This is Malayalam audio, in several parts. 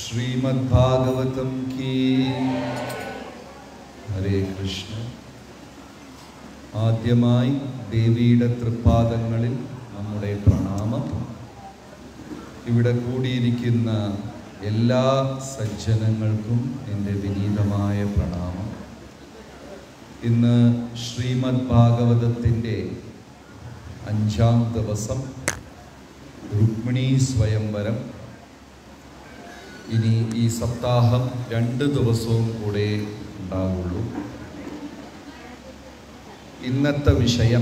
ശ്രീമദ് ഭാഗവതം കീ ഹരേ കൃഷ്ണ ആദ്യമായി ദേവിയുടെ തൃപ്പാദങ്ങളിൽ നമ്മുടെ പ്രണാമം ഇവിടെ കൂടിയിരിക്കുന്ന എല്ലാ സജ്ജനങ്ങൾക്കും എൻ്റെ വിനീതമായ പ്രണാമം ഇന്ന് ശ്രീമദ് ഭാഗവതത്തിൻ്റെ അഞ്ചാം ദിവസം രുക്മിണി സ്വയംവരം ഇനി ഈ സപ്താഹം രണ്ട് ദിവസവും കൂടെ ഉണ്ടാകുള്ളൂ ഇന്നത്തെ വിഷയം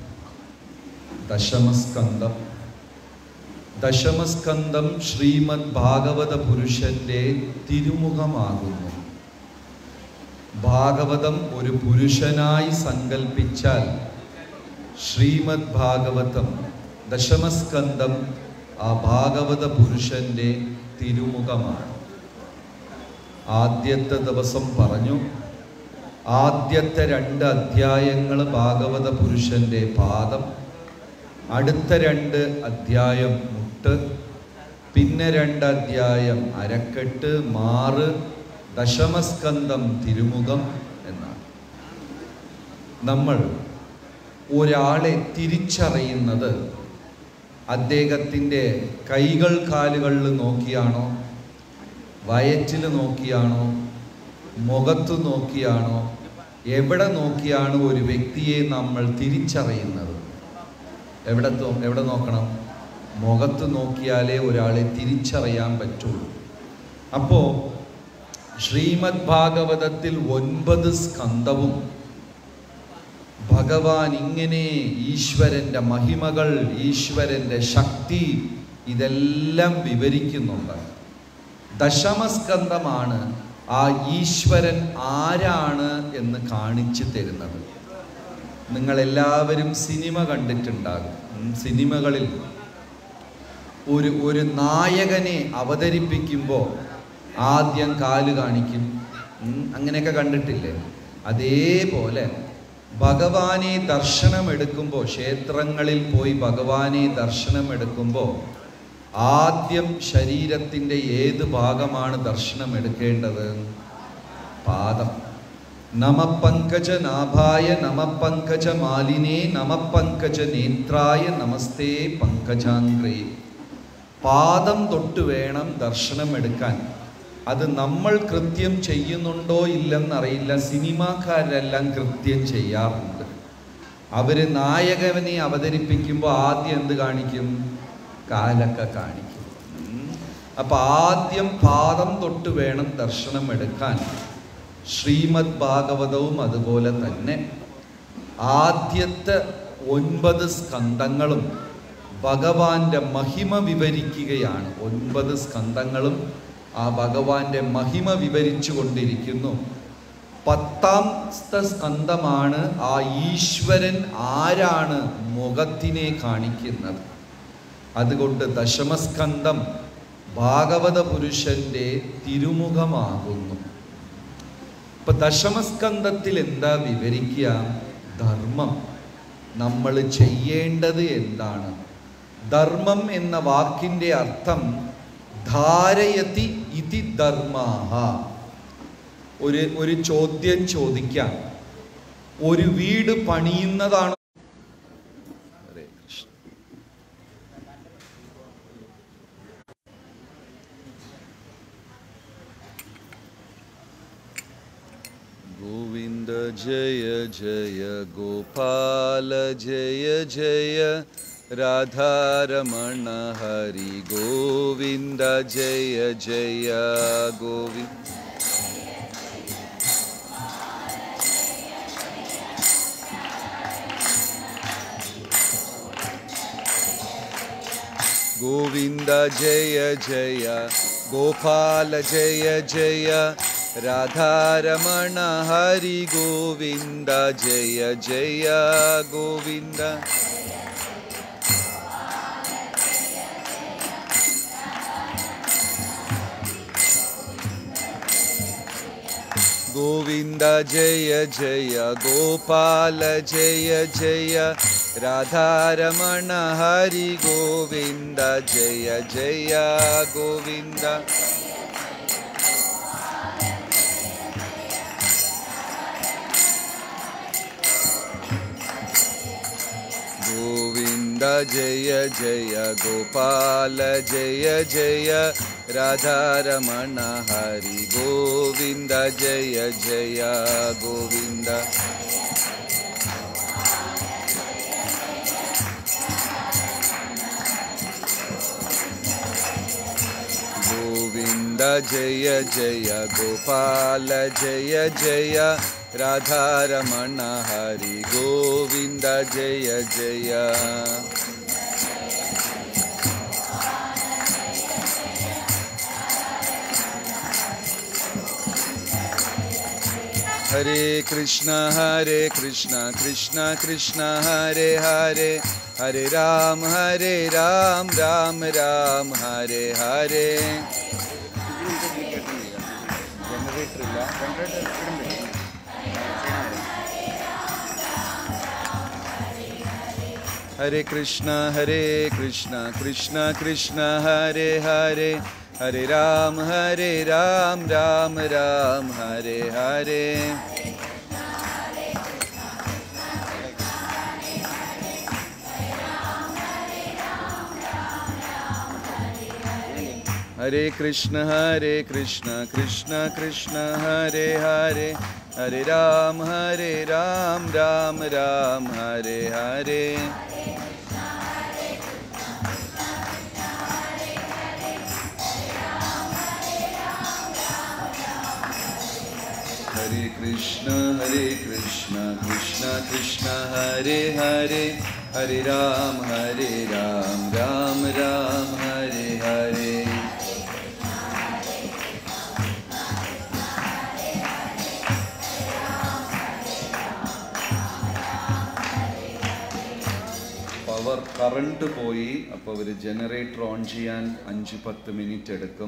ദശമസ്കന്ധം ദശമസ്കന്ധം ശ്രീമദ് ഭാഗവത പുരുഷന്റെ തിരുമുഖമാകുന്നു ഭാഗവതം ഒരു പുരുഷനായി സങ്കൽപ്പിച്ചാൽ ശ്രീമദ് ഭാഗവതം ദശമസ്കന്ധം ആ ഭാഗവത പുരുഷന്റെ തിരുമുഖമാണ് ആദ്യത്തെ ദിവസം പറഞ്ഞു ആദ്യത്തെ രണ്ട് അധ്യായങ്ങൾ ഭാഗവത പുരുഷന്റെ പാദം അടുത്ത രണ്ട് അധ്യായം മുട്ട് പിന്നെ രണ്ട് അധ്യായം അരക്കെട്ട് മാറ് ദശമസ്കന്ധം തിരുമുഖം എന്നാണ് നമ്മൾ ഒരാളെ തിരിച്ചറിയുന്നത് അദ്ദേഹത്തിൻ്റെ കൈകൾ കാലുകളിൽ നോക്കിയാണോ വയറ്റിൽ നോക്കിയാണോ മുഖത്ത് നോക്കിയാണോ എവിടെ നോക്കിയാണ് ഒരു വ്യക്തിയെ നമ്മൾ തിരിച്ചറിയുന്നത് എവിടെ തോ- എവിടെ നോക്കണം മുഖത്ത് നോക്കിയാലേ ഒരാളെ തിരിച്ചറിയാൻ പറ്റുള്ളൂ അപ്പോൾ ശ്രീമദ് ഭാഗവതത്തിൽ ഒൻപത് സ്കന്ധവും ഭഗവാൻ ഇങ്ങനെ ഈശ്വരൻ്റെ മഹിമകൾ ഈശ്വരൻ്റെ ശക്തി ഇതെല്ലാം വിവരിക്കുന്നുണ്ട് ദശമസ്കന്ധമാണ് ആ ഈശ്വരൻ ആരാണ് എന്ന് കാണിച്ചു തരുന്നത് നിങ്ങളെല്ലാവരും സിനിമ കണ്ടിട്ടുണ്ടാകും ഉം, സിനിമകളിൽ ഒരു ഒരു നായകനെ അവതരിപ്പിക്കുമ്പോൾ ആദ്യം കാല് കാണിക്കും ഉം, അങ്ങനെയൊക്കെ കണ്ടിട്ടില്ലേ അതേപോലെ ഭഗവാനെ ദർശനമെടുക്കുമ്പോൾ ക്ഷേത്രങ്ങളിൽ പോയി ഭഗവാനെ ദർശനമെടുക്കുമ്പോൾ ആദ്യം ശരീരത്തിൻ്റെ ഏത് ഭാഗമാണ് ദർശനം എടുക്കേണ്ടത് പാദം നമപങ്കജ നാഭായ നമപങ്കജ മാലിനേ നമപങ്കജ നേത്രായ നമസ്തേ പങ്കജാഗ്രേ പാദം തൊട്ട് വേണം ദർശനം എടുക്കാൻ അത് നമ്മൾ കൃത്യം ചെയ്യുന്നുണ്ടോ ഇല്ലെന്നറിയില്ല സിനിമാക്കാരെല്ലാം കൃത്യം ചെയ്യാറുണ്ട് അവര് നായകനെ അവതരിപ്പിക്കുമ്പോൾ ആദ്യം എന്ത് കാണിക്കും കാലൊക്കെ കാണിക്കും ഉം. അപ്പൊ ആദ്യം പാദം തൊട്ട് വേണം ദർശനം എടുക്കാൻ ശ്രീമദ് ഭാഗവതവും അതുപോലെ തന്നെ ആദ്യത്തെ ഒൻപത് സ്കന്ധങ്ങളും ഭഗവാന്റെ മഹിമ വിവരിക്കുകയാണ് ഒൻപത് സ്കന്ധങ്ങളും ആ ഭഗവാന്റെ മഹിമ വിവരിച്ചു കൊണ്ടിരിക്കുന്നു പത്താമത്തെ സ്കന്ധമാണ് ആ ഈശ്വരൻ ആരാണ് മുഖത്തിനെ കാണിക്കുന്നത് അതുകൊണ്ട് ദശമസ്കന്ധം ഭാഗവത പുരുഷന്റെ തിരുമുഖമാകുന്നു ഇപ്പൊ ദശമസ്കന്ധത്തിൽ എന്താ വിവരിക്കുക ധർമ്മം നമ്മൾ ചെയ്യേണ്ടത് എന്താണ് ധർമ്മം എന്ന വാക്കിൻ്റെ അർത്ഥം ധാരയതി ഇതി ധർമാഹ ഒരു ഒരു ചോദ്യം ചോദിക്കാം ഒരു വീട് പണിയുന്നതാണോ ഹരേ കൃഷ്ണ गोविन्द जय जय गोपाल जय जय राधारमण हरि गोविन्द जय जय गोविन्द गोविन्द जय जय गोपाल जय जय राधारमण हरि गोविन्द जय जय गोविन्द गोविन्द जय जय गोपाल जय जय राधारमण हरि गोविन्द जय जय गोविन्द गोविन्द जय जय गोपाल जय जय राधारमण हरि गोविन्द जय जय गोविन्द गोविन्द जय जय गोपाल जय जय राधारमण हरि गोविन्द जय जय हरे कृष्ण हरे कृष्ण कृष्ण कृष्ण हरे हरे हरे राम हरे राम राम राम हरे हरे ജനറേറ്റർ ഇല്ല हरे कृष्ण हरे कृष्ण कृष्ण कृष्ण हरे हरे हरे राम हरे राम राम राम हरे हरे हरे कृष्ण हरे कृष्ण कृष्ण कृष्ण हरे हरे हरे राम हरे राम राम राम हरे हरे हरे कृष्ण हरे कृष्ण कृष्ण कृष्ण हरे हरे हरे राम हरे राम राम राम हरे हरे പവർ കറണ്ട് പോയി അപ്പോൾ ഒരു ജനറേറ്റർ ഓൺ ചെയ്യാൻ അഞ്ച് പത്ത് മിനിറ്റ് എടുക്കും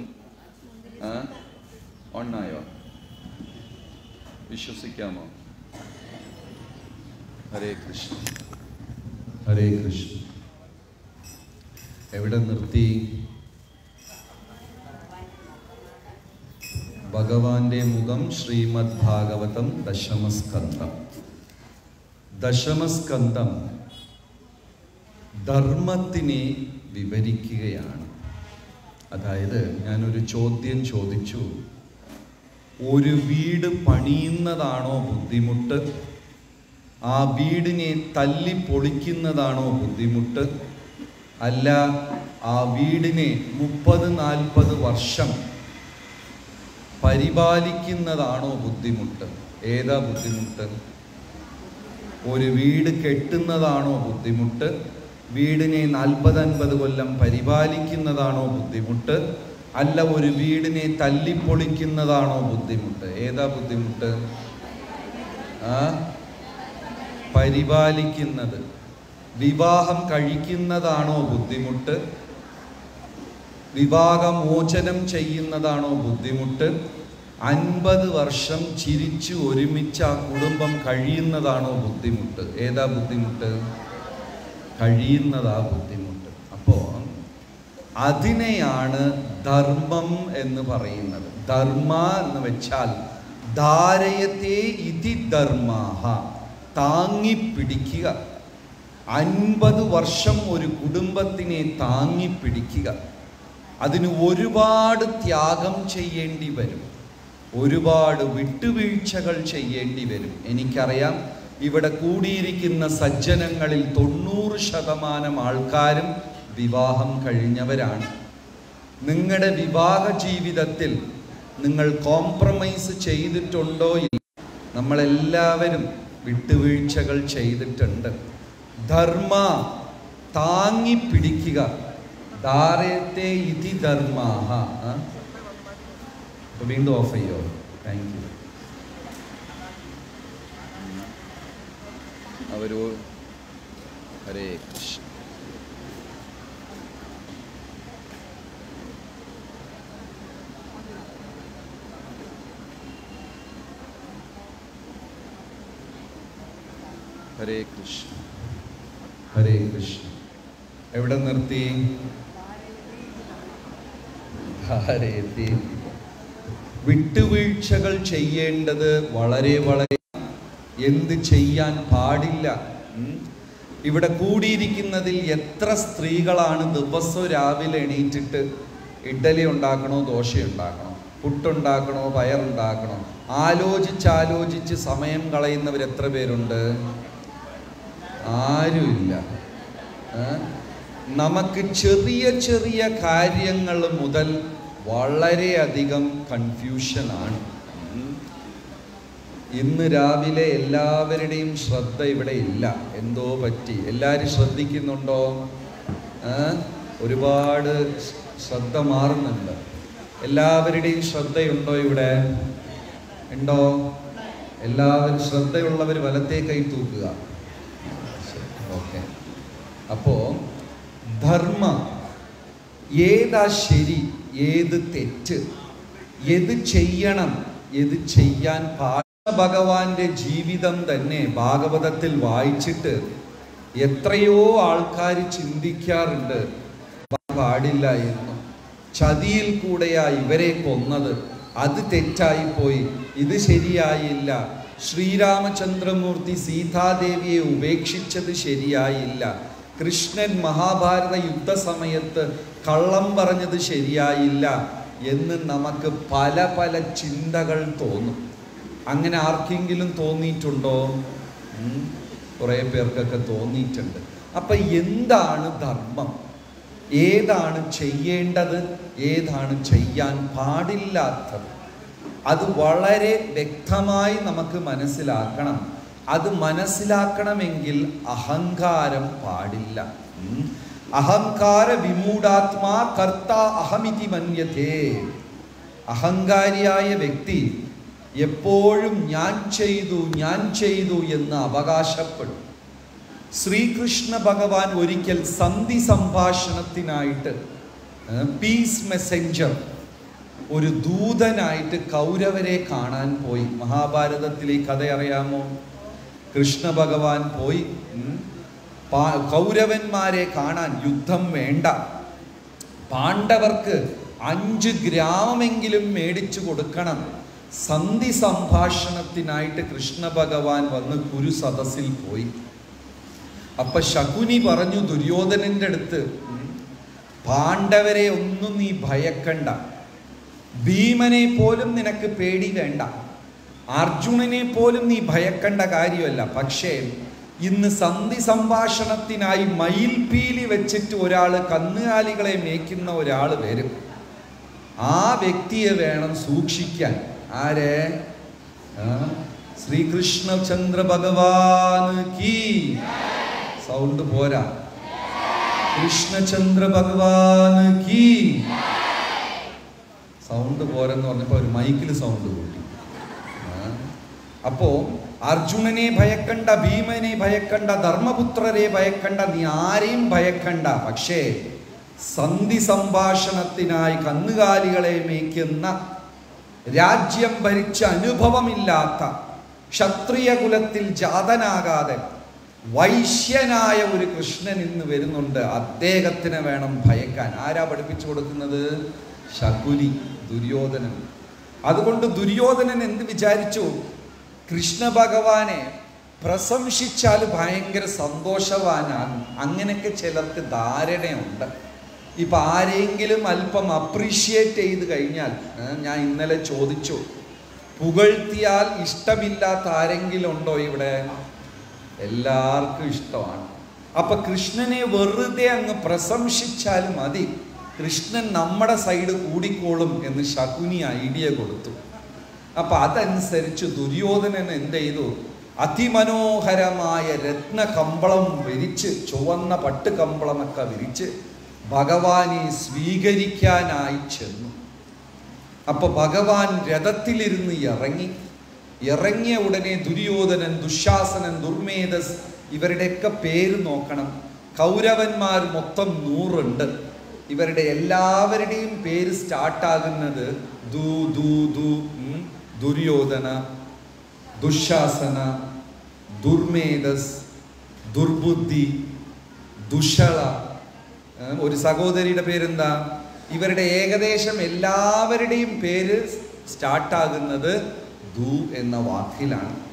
ഓണായോ വിശ്വസിക്കാമോ ഹരേ കൃഷ്ണ ഹരേ കൃഷ്ണ എവിടെ നിർത്തി ഭഗവാന്റെ മുഖം ശ്രീമദ് ഭാഗവതം ദശമസ്കന്ധം ദശമസ്കന്ധം ധർമ്മത്തിനെ വിവരിക്കുകയാണ് അതായത് ഞാനൊരു ചോദ്യം ചോദിച്ചു ഒരു വീട് പണിയുന്നതാണോ ബുദ്ധിമുട്ട് ആ വീടിനെ തല്ലി പൊളിക്കുന്നതാണോ ബുദ്ധിമുട്ട് അല്ല ആ വീടിനെ മുപ്പത് നാൽപ്പത് വർഷം പരിപാലിക്കുന്നതാണോ ബുദ്ധിമുട്ട് ഏതാ ബുദ്ധിമുട്ട് ഒരു വീട് കെട്ടുന്നതാണോ ബുദ്ധിമുട്ട് വീടിനെ നാൽപ്പത് അൻപത് കൊല്ലം പരിപാലിക്കുന്നതാണോ ബുദ്ധിമുട്ട് അല്ല ഒരു വീടിനെ തല്ലിപ്പൊളിക്കുന്നതാണോ ബുദ്ധിമുട്ട് ഏതാ ബുദ്ധിമുട്ട് ആ പരിപാലിക്കുന്നത് വിവാഹം കഴിക്കുന്നതാണോ ബുദ്ധിമുട്ട് വിവാഹമോചനം ചെയ്യുന്നതാണോ ബുദ്ധിമുട്ട് അൻപത് വർഷം ചിരിച്ചു ഒരുമിച്ച് ആ കുടുംബം കഴിയുന്നതാണോ ബുദ്ധിമുട്ട് ഏതാ ബുദ്ധിമുട്ട് കഴിയുന്നതാ ബുദ്ധിമുട്ട് അപ്പോൾ അതിനെയാണ് ധർമ്മം എന്ന് പറയുന്നത് ധർമ്മ എന്ന് വെച്ചാൽ ധാരയത്തെ ഇതി ധർമാഹ താങ്ങിപ്പിടിക്കുക അൻപത് വർഷം ഒരു കുടുംബത്തിനെ താങ്ങിപ്പിടിക്കുക അതിന് ഒരുപാട് ത്യാഗം ചെയ്യേണ്ടി വരും ഒരുപാട് വിട്ടുവീഴ്ചകൾ ചെയ്യേണ്ടി വരും എനിക്കറിയാം ഇവിടെ കൂടിയിരിക്കുന്ന സജ്ജനങ്ങളിൽ തൊണ്ണൂറ് ശതമാനം ആൾക്കാരും വിവാഹം കഴിഞ്ഞവരാണ് നിങ്ങളുടെ വിവാഹ ജീവിതത്തിൽ നിങ്ങൾ കോംപ്രമൈസ് ചെയ്തിട്ടുണ്ടോ ഇല്ല നമ്മളെല്ലാവരും വിട്ടുവീഴ്ചകൾ ചെയ്തിട്ടുണ്ട് ധർമ്മ താങ്ങി പിടിക്കുക ധാരയത്തെ ഇതി ധർമാഹ ആ? അപ്പൊ വീണ്ടും ഓഫ് ചെയ്യോ താങ്ക് യു അവരോ ഹരേ കൃഷ്ണ ഹരേ കൃഷ്ണ ഹരേ കൃഷ്ണ എവിടെ നിർത്തി ധാരയത്തെ വിട്ടുവീഴ്ചകൾ ചെയ്യേണ്ടത് വളരെ വളരെ എന്ത് ചെയ്യാൻ പാടില്ല ഉം? ഇവിടെ കൂടിയിരിക്കുന്നതിൽ എത്ര സ്ത്രീകളാണ് ദിവസവും രാവിലെ എണീറ്റിട്ട് ഇഡ്ഡലി ഉണ്ടാക്കണോ ദോശ ഉണ്ടാക്കണോ പുട്ടുണ്ടാക്കണോ പയറുണ്ടാക്കണോ ആലോചിച്ച് ആലോചിച്ച് സമയം കളയുന്നവർ എത്ര പേരുണ്ട് ആരുമില്ല ഏ? നമുക്ക് ചെറിയ ചെറിയ കാര്യങ്ങൾ മുതൽ വളരെയധികം കൺഫ്യൂഷനാണ് ഉം. ഇന്ന് രാവിലെ എല്ലാവരുടെയും ശ്രദ്ധ ഇവിടെ ഇല്ല എന്തോ പറ്റി എല്ലാവരും ശ്രദ്ധിക്കുന്നുണ്ടോ ഏ? ഒരുപാട് ശ്രദ്ധ മാറുന്നുണ്ട് എല്ലാവരുടെയും ശ്രദ്ധയുണ്ടോ ഇവിടെ ഉണ്ടോ എല്ലാവരും ശ്രദ്ധയുള്ളവർ വലത്തേ കൈ തൂക്കുക ഓക്കെ അപ്പോ ധർമ്മ ഏതാ ശരി ഏത് തെറ്റ് ഏത് ചെയ്യണം ഏത് ചെയ്യാൻ പാ ഭഗവാന്റെ ജീവിതം തന്നെ ഭാഗവതത്തിൽ വായിച്ചിട്ട് എത്രയോ ആൾക്കാർ ചിന്തിക്കാറുണ്ട് പാടില്ല എന്ന് ചതിയിൽ കൂടെയാ ഇവരെ കൊന്നത് അത് തെറ്റായിപ്പോയി ഇത് ശരിയായില്ല ശ്രീരാമചന്ദ്രമൂർത്തി സീതാദേവിയെ ഉപേക്ഷിച്ചത് ശരിയായില്ല കൃഷ്ണൻ മഹാഭാരത യുദ്ധസമയത്ത് കള്ളം പറഞ്ഞത് ശരിയായില്ല എന്ന് നമുക്ക് പല പല ചിന്തകൾ തോന്നും അങ്ങനെ ആർക്കെങ്കിലും തോന്നിയിട്ടുണ്ടോ ഉം, കുറേ പേർക്കൊക്കെ തോന്നിയിട്ടുണ്ട് അപ്പൊ എന്താണ് ധർമ്മം ഏതാണ് ചെയ്യേണ്ടത് ഏതാണ് ചെയ്യാൻ പാടില്ലാത്തത് അത് വളരെ വ്യക്തമായി നമുക്ക് മനസ്സിലാക്കണം അത് മനസ്സിലാക്കണമെങ്കിൽ അഹങ്കാരം പാടില്ല ഉം. അഹങ്കാര വിമൂഢാത്മാ കർത്ത അഹമിതി മന്യതേ അഹങ്കാരിയായ വ്യക്തി എപ്പോഴും ഞാൻ ചെയ്തു ഞാൻ ചെയ്തു എന്ന് അവകാശപ്പെടും ശ്രീകൃഷ്ണ ഭഗവാൻ ഒരിക്കൽ സന്ധി സംഭാഷണത്തിനായിട്ട് പീസ് മെസ്സഞ്ചർ ഒരു ദൂതനായിട്ട് കൗരവരെ കാണാൻ പോയി മഹാഭാരതത്തിലെ കഥ അറിയാമോ കൃഷ്ണ ഭഗവാൻ പോയി ഉം, പാ- കൗരവന്മാരെ കാണാൻ യുദ്ധം വേണ്ട പാണ്ഡവർക്ക് അഞ്ച് ഗ്രാമമെങ്കിലും മേടിച്ചു കൊടുക്കണം സന്ധി സംഭാഷണത്തിനായിട്ട് കൃഷ്ണ ഭഗവാൻ വന്ന് കുരു സദസ്സിൽ പോയി അപ്പൊ ശകുനി പറഞ്ഞു ദുര്യോധനന്റെ അടുത്ത് ഉം, പാണ്ഡവരെ ഒന്നും നീ ഭയക്കണ്ട ഭീമനെ പോലും നിനക്ക് പേടി വേണ്ട അർജുനനെ പോലും നീ ഭയക്കേണ്ട കാര്യമല്ല പക്ഷേ ഇന്ന് സന്ധി സംഭാഷണത്തിനായി മയിൽപീലി വെച്ചിട്ട് ഒരാൾ കന്നുകാലികളെ മേയ്ക്കുന്ന ഒരാൾ വരും ആ വ്യക്തിയെ വേണം സൂക്ഷിക്കാൻ ആരെ ആ? ശ്രീകൃഷ്ണചന്ദ്ര ഭഗവാൻ കീ സൗണ്ട് പോരാ കൃഷ്ണചന്ദ്ര ഭഗവാൻ കീ സൗണ്ട് പോരെന്ന് പറഞ്ഞപ്പോൾ ഒരു മൈക്കിൽ സൗണ്ട് കൂട്ടി ആ. അപ്പോ അർജുനനെ ഭയക്കണ്ട ഭീമനെ ഭയക്കണ്ട ധർമ്മപുത്രരെ ഭയക്കണ്ട നീ ആരെയും ഭയക്കണ്ട പക്ഷേ സന്ധി സംഭാഷണത്തിനായി കന്നുകാലികളെ മേയ്ക്കുന്ന രാജ്യം ഭരിച്ച അനുഭവമില്ലാത്ത ക്ഷത്രിയ കുലത്തിൽ ജാതനാകാതെ വൈശ്യനായ ഒരു കൃഷ്ണൻ ഇന്ന് വരുന്നുണ്ട് അദ്ദേഹത്തിനെ വേണം ഭയക്കാൻ ആരാ പഠിപ്പിച്ചു കൊടുക്കുന്നത് ശകുനി ദുര്യോധനൻ അതുകൊണ്ട് ദുര്യോധനൻ എന്ത് വിചാരിച്ചു കൃഷ്ണ ഭഗവാനെ പ്രശംസിച്ചാൽ ഭയങ്കര സന്തോഷവാനാകും അങ്ങനെയൊക്കെ ചിലർക്ക് ധാരണയുണ്ട് ഇപ്പൊ ആരെങ്കിലും അല്പം അപ്രീഷിയേറ്റ് ചെയ്ത് കഴിഞ്ഞാൽ ഏ, ഞാൻ ഇന്നലെ ചോദിച്ചു പുകഴ്ത്തിയാൽ ഇഷ്ടമില്ലാത്ത ആരെങ്കിലും ഉണ്ടോ ഇവിടെ എല്ലാവർക്കും ഇഷ്ടമാണ് അപ്പൊ കൃഷ്ണനെ വെറുതെ അങ്ങ് പ്രശംസിച്ചാൽ മതി കൃഷ്ണൻ നമ്മുടെ സൈഡ് കൂടിക്കോളും എന്ന് ശകുനി ഐഡിയ കൊടുത്തു അപ്പൊ അതനുസരിച്ച് ദുര്യോധനൻ എന്ത് ചെയ്തു അതിമനോഹരമായ രത്ന കമ്പളം വിരിച്ച് ചുവന്ന പട്ട് കമ്പളമൊക്കെ വിരിച്ച് ഭഗവാനെ സ്വീകരിക്കാനായി ചെന്നു അപ്പൊ ഭഗവാൻ രഥത്തിലിരുന്ന് ഇറങ്ങി ഇറങ്ങിയ ഉടനെ ദുര്യോധനൻ ദുശാസനൻ ദുർമേധസ് ഇവരുടെയൊക്കെ പേര് നോക്കണം കൗരവന്മാർ മൊത്തം നൂറുണ്ട് ഇവരുടെ എല്ലാവരുടെയും പേര് സ്റ്റാർട്ടാകുന്നത് ദു ദു ദു ഉം, ദുര്യോധന ദുശാസന ദുർമേധസ് ദുർബുദ്ധി ദുഷള ഏ, ഒരു സഹോദരിയുടെ പേരെന്താ ഇവരുടെ ഏകദേശം എല്ലാവരുടെയും പേര് സ്റ്റാർട്ടാകുന്നത് ദു എന്ന വാക്കിലാണ്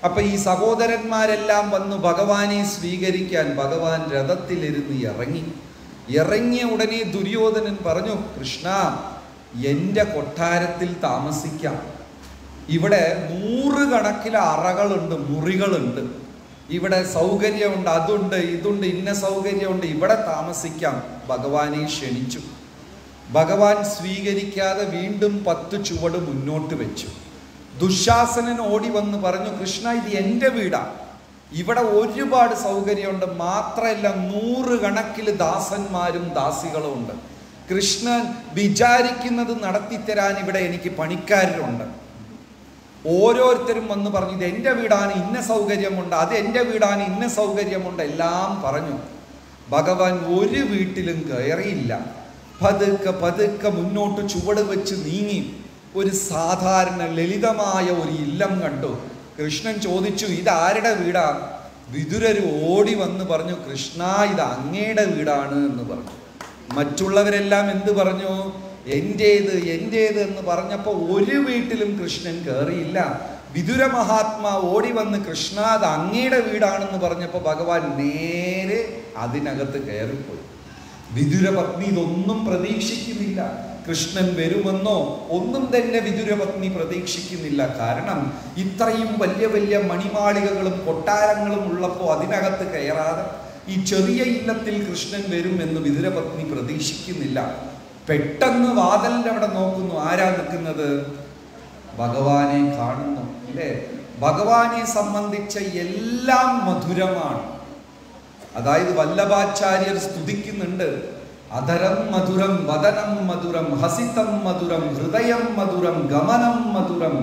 അപ്പൊ ഈ സഹോദരന്മാരെല്ലാം വന്ന് ഭഗവാനെ സ്വീകരിക്കാൻ ഭഗവാൻ രഥത്തിലിരുന്ന് ഇറങ്ങി ഇറങ്ങിയ ഉടനെ ദുര്യോധനൻ പറഞ്ഞു കൃഷ്ണ എൻ്റെ കൊട്ടാരത്തിൽ താമസിക്കാം ഇവിടെ നൂറുകണക്കിലെ അറകളുണ്ട് മുറികളുണ്ട് ഇവിടെ സൗകര്യമുണ്ട് അതുണ്ട് ഇതുണ്ട് ഇന്ന സൗകര്യമുണ്ട് ഇവിടെ താമസിക്കാം ഭഗവാനെ ക്ഷണിച്ചു ഭഗവാൻ സ്വീകരിക്കാതെ വീണ്ടും പത്ത് ചുവട് മുന്നോട്ട് വെച്ചു ദുശാസനൻ ഓടി വന്ന് പറഞ്ഞു കൃഷ്ണ ഇത് എൻ്റെ വീടാ ഇവിടെ ഒരുപാട് സൗകര്യമുണ്ട് മാത്രമല്ല നൂറുകണക്കിൽ ദാസന്മാരും ദാസികളും ഉണ്ട് കൃഷ്ണൻ വിചാരിക്കുന്നത് നടത്തിത്തരാൻ ഇവിടെ എനിക്ക് പണിക്കാരുണ്ട് ഓരോരുത്തരും വന്ന് പറഞ്ഞു ഇത് എൻ്റെ വീടാണ് ഇന്ന സൗകര്യമുണ്ട് അത് എൻ്റെ വീടാണ് ഇന്ന സൗകര്യമുണ്ട് എല്ലാം പറഞ്ഞു ഭഗവാൻ ഒരു വീട്ടിലും കയറിയില്ല പതുക്കെ പതുക്കെ മുന്നോട്ട് ചുവട് വെച്ച് നീങ്ങി ഒരു സാധാരണ ലളിതമായ ഒരു ഇല്ലം കണ്ടു കൃഷ്ണൻ ചോദിച്ചു ഇത് ആരുടെ വീടാ വിതുരർ ഓടി വന്ന് പറഞ്ഞു കൃഷ്ണ ഇത് അങ്ങയുടെ വീടാണ് എന്ന് പറഞ്ഞു മറ്റുള്ളവരെല്ലാം എന്ത് പറഞ്ഞു എൻ്റേത് എൻ്റേത് എന്ന് പറഞ്ഞപ്പോൾ ഒരു വീട്ടിലും കൃഷ്ണൻ കയറിയില്ല വിതുര മഹാത്മാ ഓടി വന്ന് കൃഷ്ണ അത് അങ്ങയുടെ വീടാണെന്ന് പറഞ്ഞപ്പോൾ ഭഗവാൻ നേരെ അതിനകത്ത് കയറിപ്പോയി വിതുരപത്നി ഇതൊന്നും പ്രതീക്ഷിക്കുന്നില്ല കൃഷ്ണൻ വരുമെന്നോ ഒന്നും തന്നെ വിതുരപത്നി പ്രതീക്ഷിക്കുന്നില്ല കാരണം ഇത്രയും വലിയ വലിയ മണിമാളികകളും കൊട്ടാരങ്ങളും ഉള്ളപ്പോൾ അതിനകത്ത് കയറാതെ ഈ ചെറിയ ഇല്ലത്തിൽ കൃഷ്ണൻ വരും എന്ന് വിതുരപത്നി പ്രതീക്ഷിക്കുന്നില്ല പെട്ടെന്ന് വാതലിൻ്റെ അവിടെ നോക്കുന്നു ആരാ നിൽക്കുന്നത് ഭഗവാനെ കാണുന്നു അല്ലേ ഭഗവാനെ സംബന്ധിച്ച എല്ലാം മധുരമാണ് അതായത് വല്ലഭാചാര്യർ സ്തുതിക്കുന്നുണ്ട് അധരം മധുരം വദനം മധുരം ഹസിതം മധുരം ഹൃദയം മധുരം ഗമനം മധുരം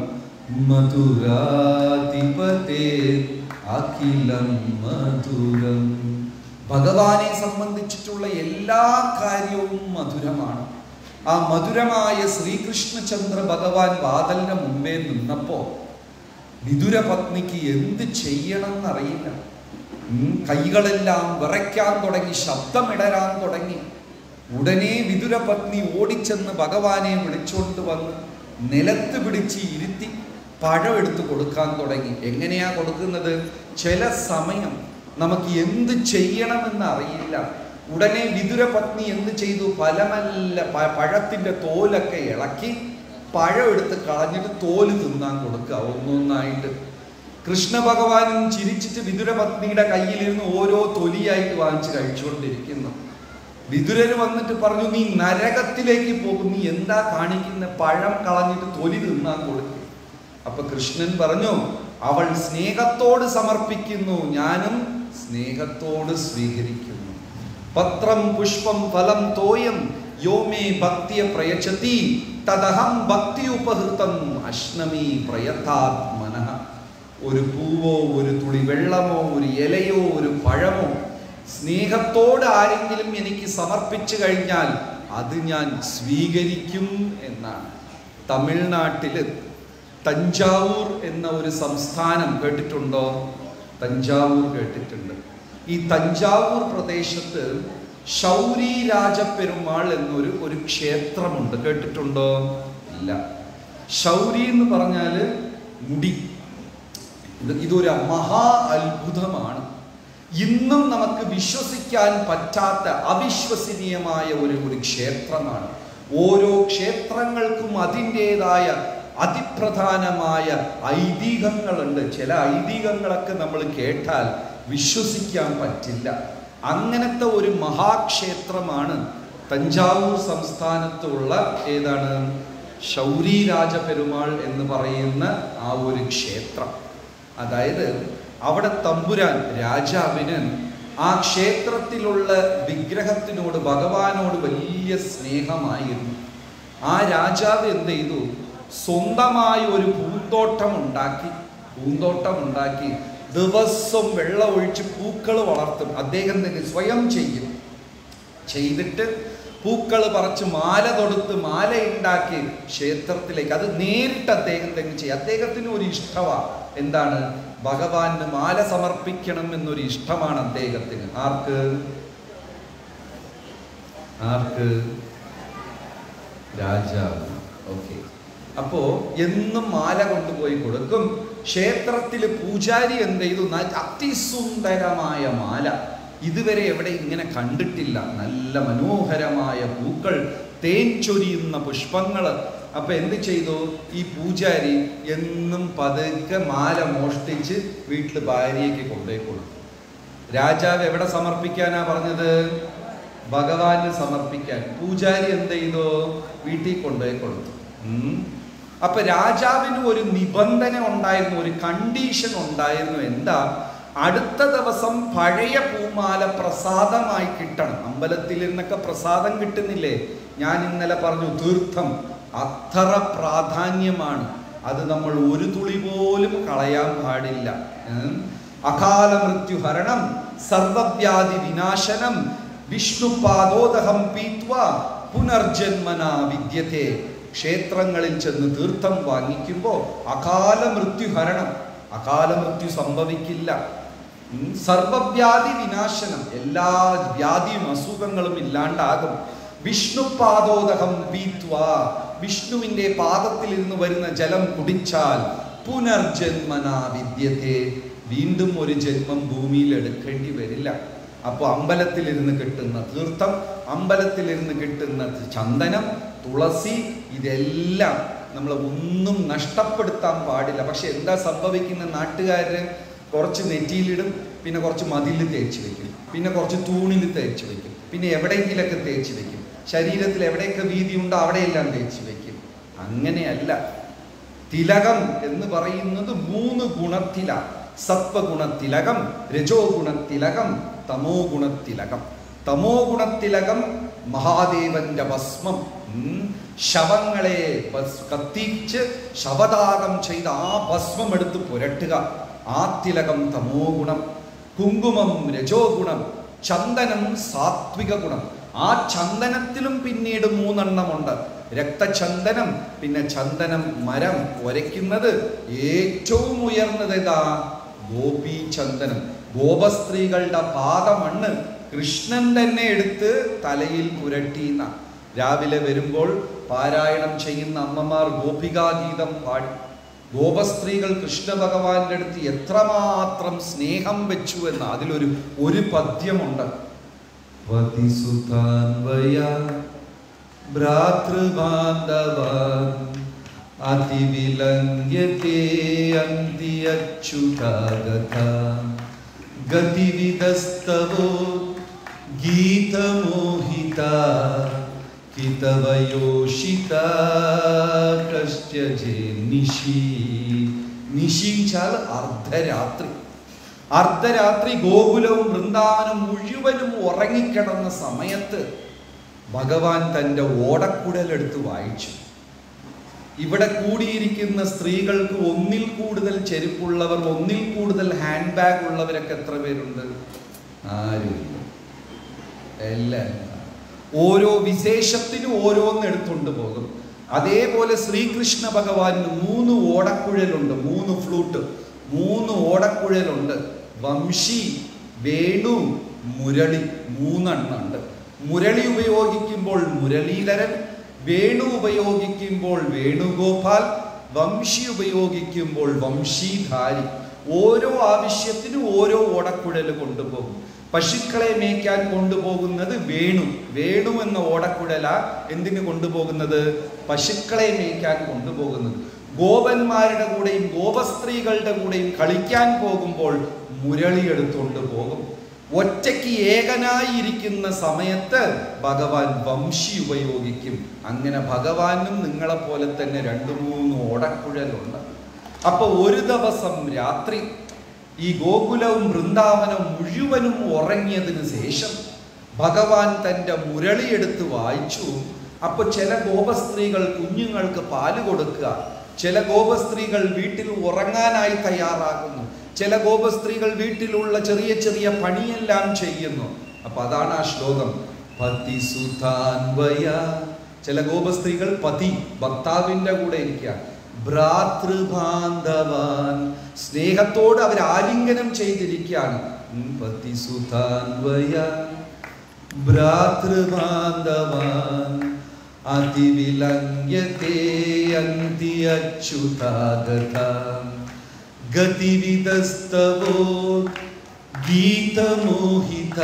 മധുരാധിപതേ അഖിലം മധുരം ഭഗവാനെ സംബന്ധിച്ചിട്ടുള്ള എല്ലാ കാര്യവും മധുരമാണ് ആ മധുരമായ ശ്രീകൃഷ്ണചന്ദ്ര ഭഗവാൻ വാതലിന്റെ മുമ്പേ നിന്നപ്പോ വിതുര പത്നിക്ക് എന്ത് ചെയ്യണമെന്നറിയില്ല ഉം, കൈകളെല്ലാം വിറയ്ക്കാൻ തുടങ്ങി ശബ്ദമിടരാൻ തുടങ്ങി ഉടനെ വിതുര പത്നി ഓടിച്ചെന്ന് ഭഗവാനെ വിളിച്ചുകൊണ്ട് വന്ന് നിലത്ത് പിടിച്ച് ഇരുത്തി പഴം എടുത്ത് കൊടുക്കാൻ തുടങ്ങി എങ്ങനെയാ കൊടുക്കുന്നത് ചില സമയം നമുക്ക് എന്ത് ചെയ്യണമെന്ന് അറിയില്ല ഉടനെ വിതുര പത്നി എന്ത് ചെയ്തു ഫലമല്ല പ- പഴത്തിന്റെ തോലൊക്കെ ഇളക്കി പഴം എടുത്ത് കളഞ്ഞിട്ട് തോല് തിന്നാൻ കൊടുക്കുക ഒന്നൊന്നായിട്ട് കൃഷ്ണ ഭഗവാനും ചിരിച്ചിട്ട് വിതുര പത്നിയുടെ കയ്യിലിരുന്ന് ഓരോ തൊലിയായിട്ട് വാങ്ങിച്ച് കഴിച്ചുകൊണ്ടിരിക്കുന്നു വിതുരര് വന്നിട്ട് പറഞ്ഞു നീ നരകത്തിലേക്ക് പോകും നീ എന്താ കാണിക്കുന്ന പഴം കളഞ്ഞിട്ട് തൊലി തിന്നാൻ കൊടുക്കും അപ്പൊ കൃഷ്ണൻ പറഞ്ഞു അവൾ സ്നേഹത്തോട് സമർപ്പിക്കുന്നു ഞാനും സ്നേഹത്തോട് സ്വീകരിക്കുന്നു പത്രം പുഷ്പം ഫലം തോയം യോമേ ഭക്തിയ പ്രയച്ചതി തദഹം ഭക്തി ഉപഹൃതം അശ്നമി പ്രയത്താത്മന ഒരു പൂവോ ഒരു തുളി വെള്ളമോ ഒരു ഇലയോ ഒരു പഴമോ സ്നേഹത്തോട് ആരെങ്കിലും എനിക്ക് സമർപ്പിച്ചു കഴിഞ്ഞാൽ അത് ഞാൻ സ്വീകരിക്കും എന്നാണ് തമിഴ്നാട്ടിൽ തഞ്ചാവൂർ എന്ന ഒരു സംസ്ഥാനം കേട്ടിട്ടുണ്ടോ തഞ്ചാവൂർ കേട്ടിട്ടുണ്ട് ഈ തഞ്ചാവൂർ പ്രദേശത്ത് ശൗരി രാജപ്പെരുമാൾ എന്നൊരു ഒരു ക്ഷേത്രമുണ്ട് കേട്ടിട്ടുണ്ടോ ഇല്ല ശൗരി എന്ന് പറഞ്ഞാൽ മുടി ഇത് ഇതൊരു മഹാ അത്ഭുതമാണ് ഇന്നും നമുക്ക് വിശ്വസിക്കാൻ പറ്റാത്ത അവിശ്വസനീയമായ ഒരു ഒരു ക്ഷേത്രമാണ് ഓരോ ക്ഷേത്രങ്ങൾക്കും അതിൻ്റെതായ അതിപ്രധാനമായ ഐതിഹ്യങ്ങളുണ്ട് ചില ഐതിഹ്യങ്ങളൊക്കെ നമ്മൾ കേട്ടാൽ വിശ്വസിക്കാൻ പറ്റില്ല അങ്ങനത്തെ ഒരു മഹാക്ഷേത്രമാണ് തഞ്ചാവൂർ സംസ്ഥാനത്തുള്ള ഏതാണ് ശൗരി രാജപെരുമാൾ എന്ന് പറയുന്ന ആ ഒരു ക്ഷേത്രം അതായത് അവിടെ തമ്പുരാൻ രാജാവിന് ആ ക്ഷേത്രത്തിലുള്ള വിഗ്രഹത്തിനോട് ഭഗവാനോട് വലിയ സ്നേഹമായിരുന്നു ആ രാജാവ് എന്ത് ചെയ്തു സ്വന്തമായി ഒരു പൂന്തോട്ടം ഉണ്ടാക്കി പൂന്തോട്ടം ഉണ്ടാക്കി ദിവസം വെള്ളം ഒഴിച്ച് പൂക്കൾ വളർത്തും അദ്ദേഹം തന്നെ സ്വയം ചെയ്യും ചെയ്തിട്ട് പൂക്കൾ പറിച്ച് മാല തൊടുത്ത് മാല ഉണ്ടാക്കി ക്ഷേത്രത്തിലേക്ക് അത് നേരിട്ട് അദ്ദേഹം തന്നെ ചെയ്യും അദ്ദേഹത്തിന് ഒരു ഇഷ്ടമാണ് എന്താണ് ഭഗവാന് മാല സമർപ്പിക്കണം എന്നൊരു ഇഷ്ടമാണ് അദ്ദേഹത്തിന് ആർക്ക് ആർക്ക് രാജാവ് ഓക്കെ അപ്പോ എന്നും മാല കൊണ്ടുപോയി കൊടുക്കും ക്ഷേത്രത്തിൽ പൂജാരി എന്ത് ചെയ്തു ന- അതിസുന്ദരമായ മാല ഇതുവരെ എവിടെ ഇങ്ങനെ കണ്ടിട്ടില്ല നല്ല മനോഹരമായ പൂക്കൾ തേൻ ചൊരിയുന്ന പുഷ്പങ്ങൾ അപ്പൊ എന്ത് ചെയ്തു ഈ പൂജാരി എന്നും പതുക്കെ മാല മോഷ്ടിച്ച് വീട്ടിൽ ഭാര്യയ്ക്ക് കൊണ്ടുപോയി കൊടുത്തു രാജാവ് എവിടെ സമർപ്പിക്കാനാ പറഞ്ഞത് ഭഗവാന് സമർപ്പിക്കാൻ പൂജാരി എന്ത് ചെയ്തു വീട്ടിൽ കൊണ്ടുപോയി കൊടുത്തു ഉം. അപ്പൊ രാജാവിന് ഒരു നിബന്ധന ഉണ്ടായിരുന്നു ഒരു കണ്ടീഷൻ ഉണ്ടായിരുന്നു എന്താ അടുത്ത ദിവസം പഴയ പൂമാല പ്രസാദമായി കിട്ടണം അമ്പലത്തിൽ നിന്നൊക്കെ പ്രസാദം കിട്ടുന്നില്ലേ ഞാൻ ഇന്നലെ പറഞ്ഞു തീർത്ഥം അത്ര പ്രാധാന്യമാണ് അത് നമ്മൾ ഒരു തുളി പോലും കളയാൻ പാടില്ല ഉം. അകാല മൃത്യു ഹരണം സർവവ്യാധി വിനാശനം വിഷ്ണു പാദോദഹം പീത്വ പുനർജന്മന വിദ്യത്തെ ക്ഷേത്രങ്ങളിൽ ചെന്ന് തീർത്ഥം വാങ്ങിക്കുമ്പോൾ അകാല മൃത്യു ഹരണം അകാല മൃത്യു സംഭവിക്കില്ല ഉം, സർവവ്യാധി വിനാശനം എല്ലാ വ്യാധിയും അസുഖങ്ങളും ഇല്ലാണ്ടാകും വിഷ്ണു പാദോദകം പീത്വ വിഷ്ണുവിന്റെ പാദത്തിൽ നിന്ന് വരുന്ന ജലം കുടിച്ചാൽ പുനർജന്മന വിദ്യത്തെ വീണ്ടും ഒരു ജന്മം ഭൂമിയിൽ എടുക്കേണ്ടി വരില്ല അപ്പോൾ അമ്പലത്തിലിരുന്ന് കിട്ടുന്ന തീർത്ഥം അമ്പലത്തിലിരുന്ന് കിട്ടുന്ന ചന്ദനം തുളസി ഇതെല്ലാം നമ്മൾ ഒന്നും നഷ്ടപ്പെടുത്താൻ പാടില്ല പക്ഷെ എന്താ സംഭവിക്കുന്ന നാട്ടുകാര് കുറച്ച് നെറ്റിയിലിടും പിന്നെ കുറച്ച് മതിൽ തേച്ച് വെക്കും പിന്നെ കുറച്ച് തൂണിൽ തേച്ച് വെക്കും പിന്നെ എവിടെയെങ്കിലൊക്കെ തേച്ച് വെക്കും ശരീരത്തിൽ എവിടെയൊക്കെ വീതി ഉണ്ടോ അവിടെയെല്ലാം തേച്ച് വെക്കും അങ്ങനെയല്ല തിലകം എന്ന് പറയുന്നത് മൂന്ന് ഗുണത്തിലാണ് സത്വഗുണത്തിലകം രജോ ഗുണത്തിലകം തമോ ഗുണത്തിലകം തമോ ഗുണത്തിലകം മഹാദേവന്റെ ഭസ്മം ഉം, ശവങ്ങളെ ഭസ്- കത്തിച്ച് ശവദാനം ചെയ്ത് ആ ഭസ്മം എടുത്ത് പുരട്ടുക ആ തിലകം തമോ ഗുണം കുങ്കുമം രജോ ഗുണം ചന്ദനം സാത്വിക ഗുണം ആ ചന്ദനത്തിലും പിന്നീട് മൂന്നെണ്ണമുണ്ട് രക്തചന്ദനം പിന്നെ ചന്ദനം മരം ഉരയ്ക്കുന്നത് ഏറ്റവും ഉയർന്നത് ഏതാ ഗോപി ചന്ദനം ഗോപസ്ത്രീകളുടെ പാദമണ്ണ് കൃഷ്ണൻ തന്നെ എടുത്ത് തലയിൽ പുരട്ടിയെന്ന രാവിലെ വരുമ്പോൾ പാരായണം ചെയ്യുന്ന അമ്മമാർ ഗോപികാഗീതം പാടി ഗോപസ്ത്രീകൾ കൃഷ്ണ ഭഗവാന്റെ അടുത്ത് എത്രമാത്രം സ്നേഹം വെച്ചു എന്ന് അതിലൊരു ഒരു പദ്യമുണ്ട് പതിസുതാൻവയ ഭ്രാതൃബാന്ധവാൻ അതിവിലംഘ്യത്തെ അന്ത്യച്യുതാഗത ഗതിവിദസ്തവോ ഗീതമോഹിത കിതവയോഷിത കശ്ചജേ നിശി നിശിച്ചാൽ അർദ്ധരാത്രി അർദ്ധരാത്രി ഗോകുലവും വൃന്ദാവനം മുഴുവനും ഉറങ്ങിക്കിടന്ന സമയത്ത് ഭഗവാൻ തൻ്റെ ഓടക്കുഴലെടുത്ത് വായിച്ചു ഇവിടെ കൂടിയിരിക്കുന്ന സ്ത്രീകൾക്ക് ഒന്നിൽ കൂടുതൽ ചെരുപ്പുള്ളവർ ഒന്നിൽ കൂടുതൽ ഹാൻഡ് ബാഗ് ഉള്ളവരൊക്കെ എത്ര പേരുണ്ട് ആരുമില്ല എല്ലാവരും ഓരോ വിശേഷത്തിനും ഓരോന്ന് എടുത്തുകൊണ്ട് പോകും അതേപോലെ ശ്രീകൃഷ്ണ ഭഗവാന് മൂന്ന് ഓടക്കുഴലുണ്ട് മൂന്ന് ഫ്ലൂട്ട് മൂന്ന് ഓടക്കുഴലുണ്ട് വംശി വേണു മുരളി മൂന്നെണ്ണുണ്ട് മുരളി ഉപയോഗിക്കുമ്പോൾ മുരളീധരൻ വേണു ഉപയോഗിക്കുമ്പോൾ വേണുഗോപാൽ വംശി ഉപയോഗിക്കുമ്പോൾ വംശീധാരി ഓരോ ആവശ്യത്തിനും ഓരോ ഓടക്കുഴൽ കൊണ്ടുപോകും പശുക്കളെ മേയ്ക്കാൻ കൊണ്ടുപോകുന്നത് വേണു വേണു എന്ന ഓടക്കുഴല എന്തിനു കൊണ്ടുപോകുന്നത് പശുക്കളെ മേയ്ക്കാൻ കൊണ്ടുപോകുന്നത് ഗോപന്മാരുടെ കൂടെയും ഗോപസ്ത്രീകളുടെ കൂടെയും കളിക്കാൻ പോകുമ്പോൾ മുരളി എടുത്തുകൊണ്ട് പോകും ഒറ്റയ്ക്ക് ഏകനായി ഇരിക്കുന്ന സമയത്ത് ഭഗവാൻ വംശി ഉപയോഗിക്കും അങ്ങനെ ഭഗവാനും നിങ്ങളെ പോലെ തന്നെ രണ്ടു മൂന്ന് ഓടക്കുഴലുണ്ട് അപ്പൊ ഒരു ദിവസം രാത്രി ഈ ഗോകുലവും വൃന്ദാവനവും മുഴുവനും ഉറങ്ങിയതിന് ശേഷം ഭഗവാൻ തൻ്റെ മുരളിയെടുത്ത് വായിച്ചു അപ്പൊ ചില ഗോപസ്ത്രീകൾ കുഞ്ഞുങ്ങൾക്ക് പാല് കൊടുക്കുക ചില ഗോപസ്ത്രീകൾ വീട്ടിൽ ഉറങ്ങാനായി തയ്യാറാകുന്നു ചില ഗോപസ്ത്രീകൾ വീട്ടിലുള്ള ചെറിയ ചെറിയ പണിയെല്ലാം ചെയ്യുന്നു അപ്പൊ അതാണ് ആ ശ്ലോകം പതിസുതാൻവയ ചില ഗോപസ്ത്രീകൾ പതി ഭർത്താവിന്റെ കൂടെ ഇരിക്കുക ഭ്രാതൃബാന്ധവാൻ സ്നേഹത്തോട് അവർ ആലിംഗനം ചെയ്തിരിക്കുകയാണ് ഉം, പതിസുതാൻവയ ഭ്രാതൃബാന്ധവാൻ അതിവിലംഘ്യത്തെ അന്ത്യച്യുതാഗത ഗതിവിദസ്തവോ ഗീതമോഹിത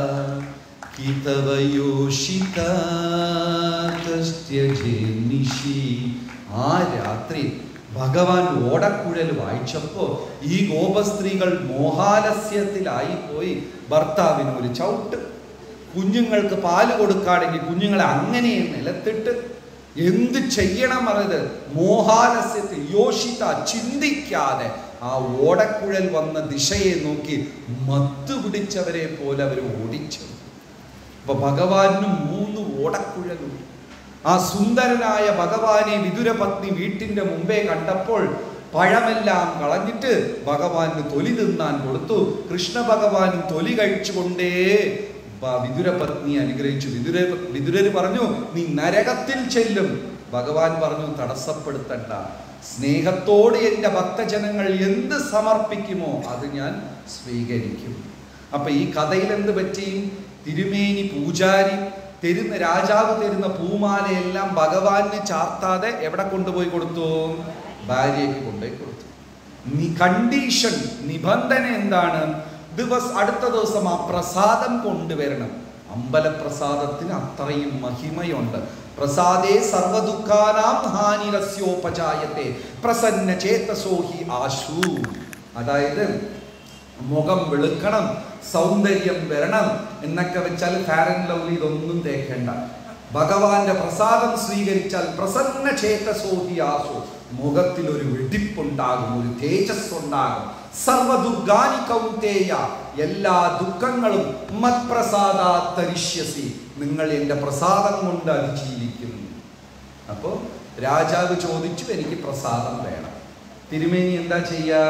ഹിതവയോഷിതസ്ത്യജേനിഷി ആ രാത്രി ഭഗവാൻ ഓടക്കുഴൽ വായിച്ചപ്പോ ഈ ഗോപസ്ത്രീകൾ മോഹാലസ്യത്തിലായി പോയി ഭർത്താവിന് ഒരു ചവിട്ട് കുഞ്ഞുങ്ങൾക്ക് പാല് കൊടുക്കാണെങ്കിൽ കുഞ്ഞുങ്ങളെ അങ്ങനെ നിലത്തിട്ട് എന്ത് ചെയ്യണം അത് മോഹാലസ്യത്തിൽ യോഷിത ചിന്തിക്കാതെ ആ ഓടക്കുഴൽ വന്ന ദിശയെ നോക്കി മത്ത് പിടിച്ചവരെ പോലെ അവർ ഓടിച്ചു അപ്പൊ ഭഗവാനും മൂന്ന് ഓടക്കുഴലുണ്ട് ആ സുന്ദരനായ ഭഗവാനെ വിതുരപത്നി വീട്ടിന്റെ മുമ്പേ കണ്ടപ്പോൾ പഴമെല്ലാം കളഞ്ഞിട്ട് ഭഗവാന് തൊലി തിന്നാൻ കൊടുത്തു കൃഷ്ണ ഭഗവാനും തൊലി കഴിച്ചുകൊണ്ടേ ബ- വിതുരപത്നി അനുഗ്രഹിച്ചു വിതുര വിതുരര് പറഞ്ഞു നീ നരകത്തിൽ ചെല്ലും ഭഗവാൻ പറഞ്ഞു തടസ്സപ്പെടുത്തണ്ട സ്നേഹത്തോട് എൻ്റെ ഭക്തജനങ്ങൾ എന്ത് സമർപ്പിക്കുമോ അത് ഞാൻ സ്വീകരിക്കും അപ്പൊ ഈ കഥയിൽ എന്ത് പറ്റി തിരുമേനി പൂജാരി തരുന്ന രാജാവ് തരുന്ന പൂമാലയെല്ലാം ഭഗവാന് ചാർത്താതെ എവിടെ കൊണ്ടുപോയി കൊടുത്തു ഭാര്യയ്ക്ക് കൊണ്ടുപോയി കൊടുത്തു നി കണ്ടീഷൻ നിബന്ധന എന്താണ് ദിവസ് അടുത്ത ദിവസം ആ പ്രസാദം കൊണ്ടുവരണം അമ്പലപ്രസാദത്തിന് അത്രയും മഹിമയുണ്ട് പ്രസാദേ സർവദുഃഖാനാം ഹാനിരസ്യോപജായത്തെ പ്രസന്ന ചേതസോഹി ആശു അതായത് മുഖം വെളുക്കണം സൗന്ദര്യം വരണം എന്നൊക്കെ വെച്ചാൽ ഫാരൻ ലവ്ലി ഇതൊന്നും തേക്കേണ്ട ഭഗവാന്റെ പ്രസാദം സ്വീകരിച്ചാൽ പ്രസന്ന ചേതസോഹി ആശു മുഖത്തിൽ ഒരു വെടിപ്പുണ്ടാകും ഒരു തേജസ് ഉണ്ടാകും സർവദുർഗാനി കൗന്തേയ എല്ലാ ദുഃഖങ്ങളും മത്പ്രസാദാത്തരിഷ്യസി നിങ്ങൾ എൻ്റെ പ്രസാദം കൊണ്ട് അതിജീവിക്കുന്നു അപ്പോൾ രാജാവ് ചോദിച്ചു എനിക്ക് പ്രസാദം വേണം തിരുമേനി എന്താ ചെയ്യാ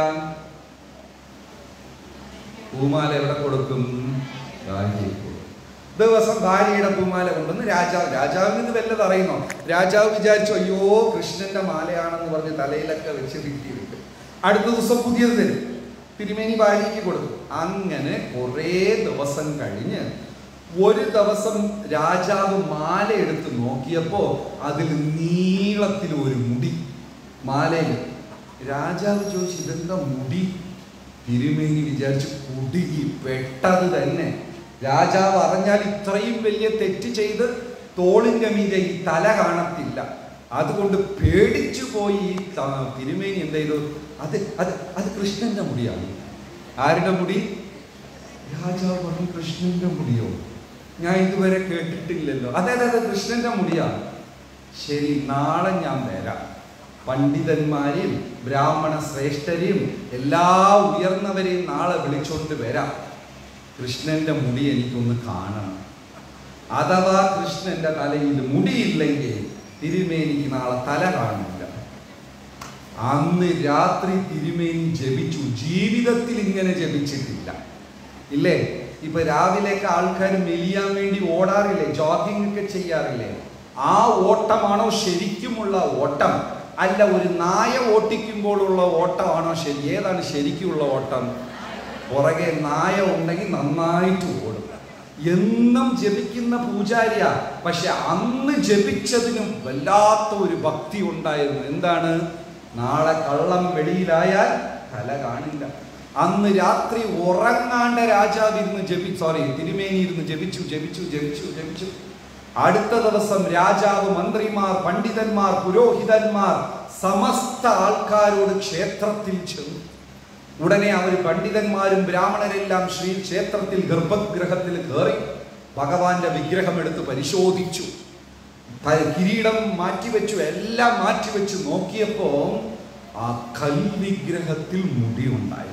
പൂമാല എവിടെ കൊടുക്കും ഭാര്യയ്ക്ക് കൊടുക്കും ദിവസം ഭാര്യയുടെ പൂമാല കൊണ്ടുവന്ന് രാജാവ് രാജാവിന് ഇത് വല്ലത് അറിയുന്നോ രാജാവ് വിചാരിച്ചു അയ്യോ കൃഷ്ണന്റെ മാലയാണെന്ന് പറഞ്ഞ് തലയിലൊക്കെ വെച്ച് കിട്ടിയിട്ട് അടുത്ത ദിവസം പുതിയത് തരും തിരുമേനി ഭാര്യയ്ക്ക് കൊടുക്കും അങ്ങനെ കുറേ ദിവസം കഴിഞ്ഞ് ഒരു ദിവസം രാജാവ് മാല എടുത്ത് നോക്കിയപ്പോ അതിൽ നീളത്തിൽ ഒരു മുടി മാലയിൽ രാജാവ് ചോദിച്ചു ഇതെന്താ മുടി തിരുമേനി വിചാരിച്ചു കുടുങ്ങി പെട്ടത് തന്നെ രാജാവ് അറിഞ്ഞാൽ ഇത്രയും വലിയ തെറ്റ് ചെയ്ത് തോളിന്റെ മീതെ ഈ തല കാണത്തില്ല അതുകൊണ്ട് പേടിച്ചു പോയി ഈ ത- തിരുമേനി എന്ത് ചെയ്തു അത് അത് അത് കൃഷ്ണന്റെ മുടിയാണ് ആരുടെ മുടി രാജാവ് പറഞ്ഞു കൃഷ്ണന്റെ മുടിയോ ഞാൻ ഇതുവരെ കേട്ടിട്ടില്ലല്ലോ അതെ അതെ അതെ കൃഷ്ണന്റെ മുടിയാണ് ശരി നാളെ ഞാൻ വരാം പണ്ഡിതന്മാരെയും ബ്രാഹ്മണ ശ്രേഷ്ഠരെയും എല്ലാ ഉയർന്നവരെയും നാളെ വിളിച്ചോണ്ട് വരാം കൃഷ്ണന്റെ മുടി എനിക്കൊന്ന് കാണണം അഥവാ കൃഷ്ണന്റെ തലയിൽ മുടിയില്ലെങ്കിൽ തിരുമേനിക്ക് നാളെ തല കാണില്ല അന്ന് രാത്രി തിരുമേനി ജപിച്ചു ജീവിതത്തിൽ ഇങ്ങനെ ജപിച്ചിട്ടില്ല ഇല്ലേ ഇപ്പൊ രാവിലെയൊക്കെ ആൾക്കാർ മെലിയാൻ വേണ്ടി ഓടാറില്ലേ ജോഗിംഗ് ഒക്കെ ചെയ്യാറില്ലേ ആ ഓട്ടമാണോ ശരിക്കുമുള്ള ഓട്ടം അല്ല ഒരു നായ ഓട്ടിക്കുമ്പോഴുള്ള ഓട്ടമാണോ ശരി ഏതാണ് ശരിക്കുമുള്ള ഓട്ടം പുറകെ നായ ഉണ്ടെങ്കിൽ നന്നായിട്ട് ഓടും എന്നും ജപിക്കുന്ന പൂജാരിയാ പക്ഷെ അന്ന് ജപിച്ചതിനും വല്ലാത്ത ഒരു ഭക്തി ഉണ്ടായിരുന്നു എന്താണ് നാളെ കള്ളം വെളിയിലായാൽ തല കാണില്ല അന്ന് രാത്രി ഉറങ്ങാണ്ട രാജാവ് ഇരുന്ന് ജപി സോറി തിരുമേനി ഇരുന്ന് ജപിച്ചു ജപിച്ചു ജപിച്ചു ജപിച്ചു അടുത്ത ദിവസം രാജാവ് മന്ത്രിമാർ പണ്ഡിതന്മാർ പുരോഹിതന്മാർ സമസ്ത ആൾക്കാരോട് ക്ഷേത്രത്തിൽ ചെന്നു ഉടനെ അവർ പണ്ഡിതന്മാരും ബ്രാഹ്മണരെല്ലാം ശ്രീ ക്ഷേത്രത്തിൽ ഗർഭഗൃഹത്തിൽ കയറി ഭഗവാന്റെ വിഗ്രഹം എടുത്ത് പരിശോധിച്ചു ത- കിരീടം മാറ്റിവെച്ചു എല്ലാം മാറ്റിവെച്ചു നോക്കിയപ്പോ ആ കൽവിഗ്രഹത്തിൽ മുടി ഉണ്ടായി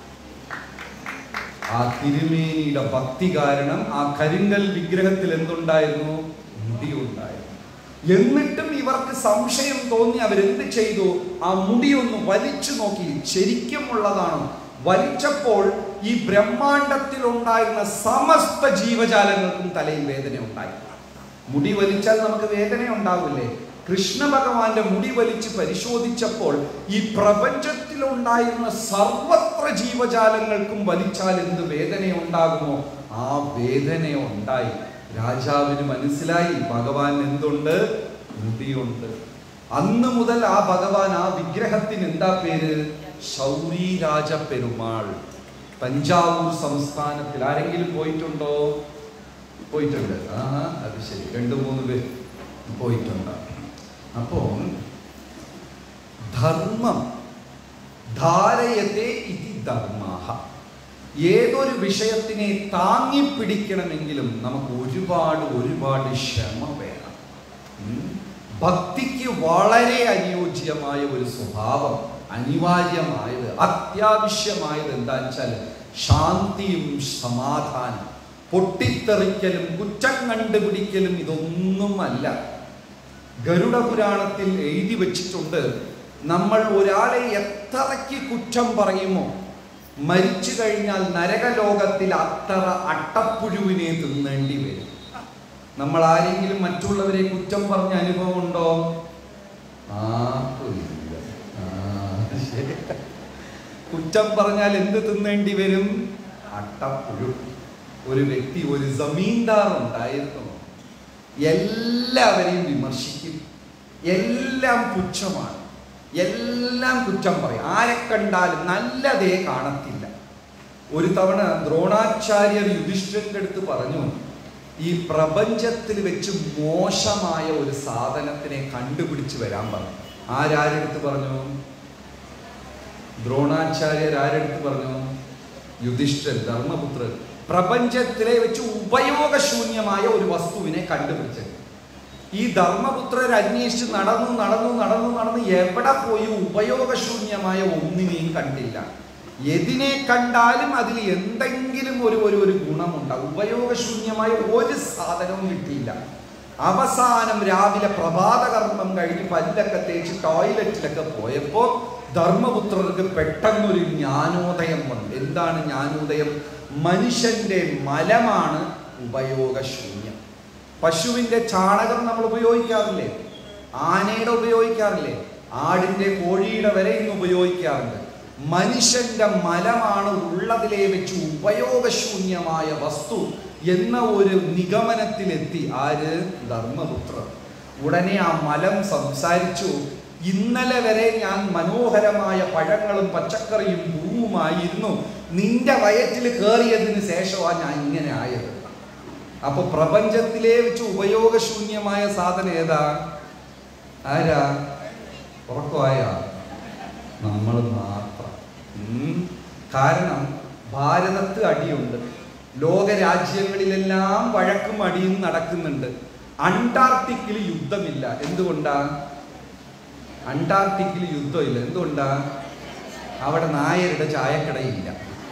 ആ തിരുമേനിയുടെ ഭക്തി കാരണം ആ കരിങ്കൽ വിഗ്രഹത്തിൽ എന്തുണ്ടായിരുന്നു മുടി ഉണ്ടായിരുന്നു എന്നിട്ടും ഇവർക്ക് സംശയം തോന്നി അവരെന്ത് ചെയ്തു ആ മുടി ഒന്ന് വലിച്ചു നോക്കി ശരിക്കും ഉള്ളതാണോ വലിച്ചപ്പോൾ ഈ ബ്രഹ്മാണ്ടത്തിൽ ഉണ്ടായിരുന്ന സമസ്ത ജീവജാലങ്ങൾക്കും തലയിൽ വേദന ഉണ്ടായി മുടി വലിച്ചാൽ നമുക്ക് വേദന ഉണ്ടാവില്ലേ കൃഷ്ണ ഭഗവാന്റെ മുടി വലിച്ച് പരിശോധിച്ചപ്പോൾ ഈ പ്രപഞ്ചത്തിലുണ്ടായിരുന്ന സർവത്ര ജീവജാലങ്ങൾക്കും വലിച്ചാൽ എന്ത് വേദന ഉണ്ടാകുമോ ആ വേദന ഉണ്ടായി രാജാവിന് മനസ്സിലായി ഭഗവാൻ എന്തുണ്ട് മുടിയുണ്ട് അന്ന് മുതൽ ആ ഭഗവാൻ ആ വിഗ്രഹത്തിന് എന്താ പേര് ശൗരിരാജ പെരുമാൾ തഞ്ചാവൂർ സംസ്ഥാനത്തിൽ ആരെങ്കിലും പോയിട്ടുണ്ടോ പോയിട്ടുണ്ട് ആ അത് ശരി രണ്ട് മൂന്ന് പേര് പോയിട്ടുണ്ട് അപ്പോൾ ധർമ്മം ധാരയത്തെ ഇതി ധർമാഹ ഏതൊരു വിഷയത്തിനെ താങ്ങിപ്പിടിക്കണമെങ്കിലും നമുക്ക് ഒരുപാട് ഒരുപാട് ക്ഷമ വേണം ഉം. ഭക്തിക്ക് വളരെ അനുയോജ്യമായ ഒരു സ്വഭാവം അനിവാര്യമായത് അത്യാവശ്യമായത് എന്താ വെച്ചാൽ ശാന്തിയും സമാധാനം പൊട്ടിത്തെറിക്കലും കുറ്റം കണ്ടുപിടിക്കലും ഇതൊന്നുമല്ല ഗരുഡ പുരാണത്തിൽ എഴുതി വച്ചിട്ടുണ്ട് നമ്മൾ ഒരാളെ എത്രയ്ക്ക് കുറ്റം പറയുമോ മരിച്ചു കഴിഞ്ഞാൽ നരകലോകത്തിൽ അത്ര അട്ടപ്പുഴുവിനെ തിന്നേണ്ടി വരും നമ്മൾ ആരെങ്കിലും മറ്റുള്ളവരെ കുറ്റം പറഞ്ഞ അനുഭവം ഉണ്ടോ ആർക്കും ഇല്ല. ആ, ശരി. കുറ്റം പറഞ്ഞാൽ എന്ത് തിന്നേണ്ടി വരും അട്ടപ്പുഴു ഒരു വ്യക്തി ഒരു ജമീന്ദാർ ഉണ്ടായിരുന്നു എല്ലാവരെയും വിമർശിക്കും എല്ലാം പുച്ഛമാണ് എല്ലാം കുറ്റം പറയും ആരെ കണ്ടാലും നല്ലതേ കാണത്തില്ല ഒരു തവണ ദ്രോണാചാര്യർ യുധിഷ്ഠിരന്റെ അടുത്ത് പറഞ്ഞു ഈ പ്രപഞ്ചത്തിൽ വെച്ച് മോശമായ ഒരു സാധനത്തിനെ കണ്ടുപിടിച്ച് വരാൻ പറഞ്ഞു ആരാരെടുത്ത് പറഞ്ഞു ദ്രോണാചാര്യർ ആരെടുത്ത് പറഞ്ഞു യുധിഷ്ഠിരൻ ധർമ്മപുത്രൻ പ്രപഞ്ചത്തിലെ വെച്ച് ഉപയോഗശൂന്യമായ ഒരു വസ്തുവിനെ കണ്ടുപിടിച്ചത് ഈ ധർമ്മപുത്രർ അന്വേഷിച്ച് നടന്നു നടന്നു നടന്നു നടന്ന് എവിടെ പോയി ഉപയോഗശൂന്യമായ ഒന്നിനെയും കണ്ടില്ല എതിനെ കണ്ടാലും അതിൽ എന്തെങ്കിലും ഒരു ഒരു ഒരു ഗുണമുണ്ടാവും ഉപയോഗശൂന്യമായ ഒരു സാധനവും കിട്ടിയില്ല അവസാനം രാവിലെ പ്രഭാതകർമ്മം കഴിഞ്ഞ് പല്ലൊക്കെ തേച്ച് ടോയ്ലറ്റിലൊക്കെ പോയപ്പോൾ ധർമ്മപുത്രർക്ക് പെട്ടെന്നൊരു ജ്ഞാനോദയം വന്നു എന്താണ് ജ്ഞാനോദയം മനുഷ്യന്റെ മലമാണ് ഉപയോഗശൂന്യം പശുവിന്റെ ചാണകം നമ്മൾ ഉപയോഗിക്കാറില്ലേ ആനയുടെ ഉപയോഗിക്കാറില്ലേ ആടിന്റെ കോഴിയുടെ വരെ ഇന്ന് ഉപയോഗിക്കാറുണ്ട് മനുഷ്യന്റെ മലമാണ് ഉള്ളതിലെ വെച്ച് ഉപയോഗശൂന്യമായ വസ്തു എന്ന ഒരു നിഗമനത്തിലെത്തി ആര് ധർമ്മപുത്രർ ഉടനെ ആ മലം സംസാരിച്ചു ഇന്നലെ വരെ ഞാൻ മനോഹരമായ പഴങ്ങളും പച്ചക്കറിയും പൂവുമായിരുന്നു നിന്റെ വയറ്റിൽ കയറിയതിന് ശേഷമാണ് ഞാൻ ഇങ്ങനെ ആയത് അപ്പൊ പ്രപഞ്ചത്തിലെ വെച്ച് ഉപയോഗശൂന്യമായ സാധനം ഏതാ ആരാ ഉറക്കമായ നമ്മൾ മാത്രം ഉം. കാരണം ഭാരതത്ത് അടിയുണ്ട് ലോകരാജ്യങ്ങളിലെല്ലാം വഴക്കും അടിയും നടക്കുന്നുണ്ട് അന്റാർട്ടിക്കിൽ യുദ്ധമില്ല എന്തുകൊണ്ടാ അന്റാർട്ടിക്കിൽ യുദ്ധമില്ല എന്തുകൊണ്ടാ അവിടെ നായരുടെ ചായക്കടയില്ല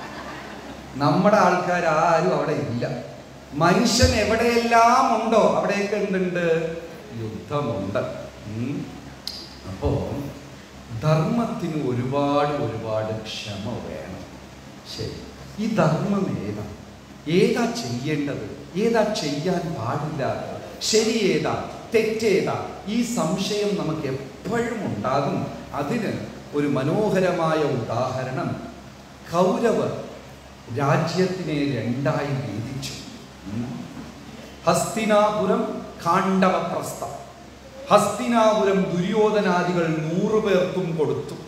നമ്മുടെ ആൾക്കാർ ആരും അവിടെ ഇല്ല മനുഷ്യൻ എവിടെയെല്ലാം ഉണ്ടോ അവിടെയൊക്കെ എന്തുണ്ട് യുദ്ധമുണ്ട് ഉം. അപ്പോ ധർമ്മത്തിന് ഒരുപാട് ഒരുപാട് ക്ഷമ വേണം ശരി ഈ ധർമ്മം ഏതാ ഏതാ ചെയ്യേണ്ടത് ഏതാ ചെയ്യാൻ പാടില്ലാത്തത് ശരി ഏതാ തെറ്റേതാ ഈ സംശയം നമുക്ക് എപ്പോഴും ഉണ്ടാകും അതിന് ഒരു മനോഹരമായ ഉദാഹരണം കൗരവർ രാജ്യത്തിനെ രണ്ടായി വീതിച്ചു ഉം. ഹസ്തിനാപുരം കാണ്ഡവപ്രസ്ഥം ഹസ്തിനാപുരം ദുര്യോധനാദികൾ നൂറു പേർക്കും കൊടുത്തു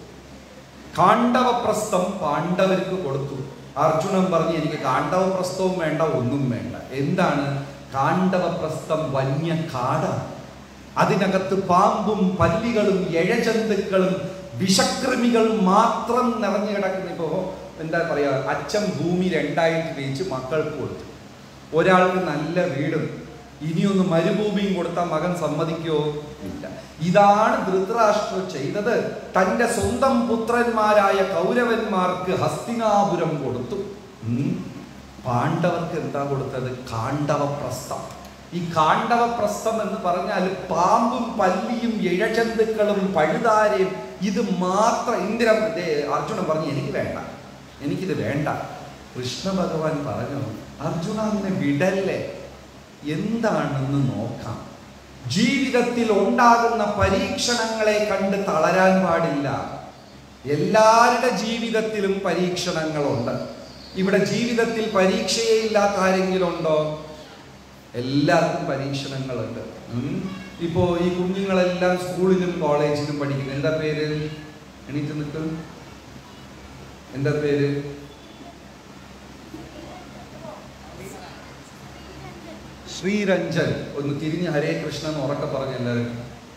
കാണ്ഡവപ്രസ്ഥം പാണ്ഡവർക്ക് കൊടുത്തു അർജുനൻ പറഞ്ഞു എനിക്ക് കാണ്ഡവപ്രസ്ഥവും വേണ്ട ഒന്നും വേണ്ട എന്താണ് കാണ്ഡവപ്രസ്ഥം വന്യ കാടാണ് അതിനകത്ത് പാമ്പും പല്ലികളും എഴജന്തുക്കളും വിഷക്രിമികൾ മാത്രം നിറഞ്ഞു കിടക്കുന്ന ഇപ്പോ എന്താ പറയാ അച്ഛൻ ഭൂമി രണ്ടായിട്ട് വീതിച്ച് മക്കൾക്ക് കൊടുത്തു ഒരാൾക്ക് നല്ല വീടും ഇനിയൊന്ന് മരുഭൂമിയും കൊടുത്താൽ മകൻ സമ്മതിക്കോ ഇല്ല ഇതാണ് ധൃതരാഷ്ട്ര ചെയ്തത് തന്റെ സ്വന്തം പുത്രന്മാരായ കൗരവന്മാർക്ക് ഹസ്തിനാപുരം കൊടുത്തു ഉം. പാണ്ഡവർക്ക് എന്താ കൊടുത്തത് കാണ്ഡവപ്രസ്ഥം ഈ കാണ്ഡവപ്രസ്ഥം എന്ന് പറഞ്ഞാൽ പാമ്പും പല്ലിയും ഇഴജന്തുക്കളും പഴുതാരയും ഇത് മാത്രം ഇന്ദിര ദേ, അർജുനൻ പറഞ്ഞു എനിക്ക് വേണ്ട എനിക്കിത് വേണ്ട കൃഷ്ണ ഭഗവാൻ പറഞ്ഞു അർജുന അതിനെ വിടല്ലേ എന്താണെന്ന് നോക്കാം ജീവിതത്തിൽ ഉണ്ടാകുന്ന പരീക്ഷണങ്ങളെ കണ്ട് തളരാൻ പാടില്ല എല്ലാവരുടെ ജീവിതത്തിലും പരീക്ഷണങ്ങളുണ്ട് ഇവിടെ ജീവിതത്തിൽ പരീക്ഷയേ ഇല്ലാത്ത ആരെങ്കിലും ഉണ്ടോ എല്ലാവർക്കും പരീക്ഷണങ്ങളുണ്ട് ഉം. ഇപ്പോ ഈ കുഞ്ഞുങ്ങളെല്ലാം സ്കൂളിലും കോളേജിലും പഠിക്കുന്നു എന്താ പേര് എണീറ്റ് നിൽക്കും എന്താ പേര് ശ്രീരഞ്ജൻ ഒന്ന് തിരിഞ്ഞ് ഹരേ കൃഷ്ണ എന്ന് ഉറക്കെ പറഞ്ഞ എല്ലാവരും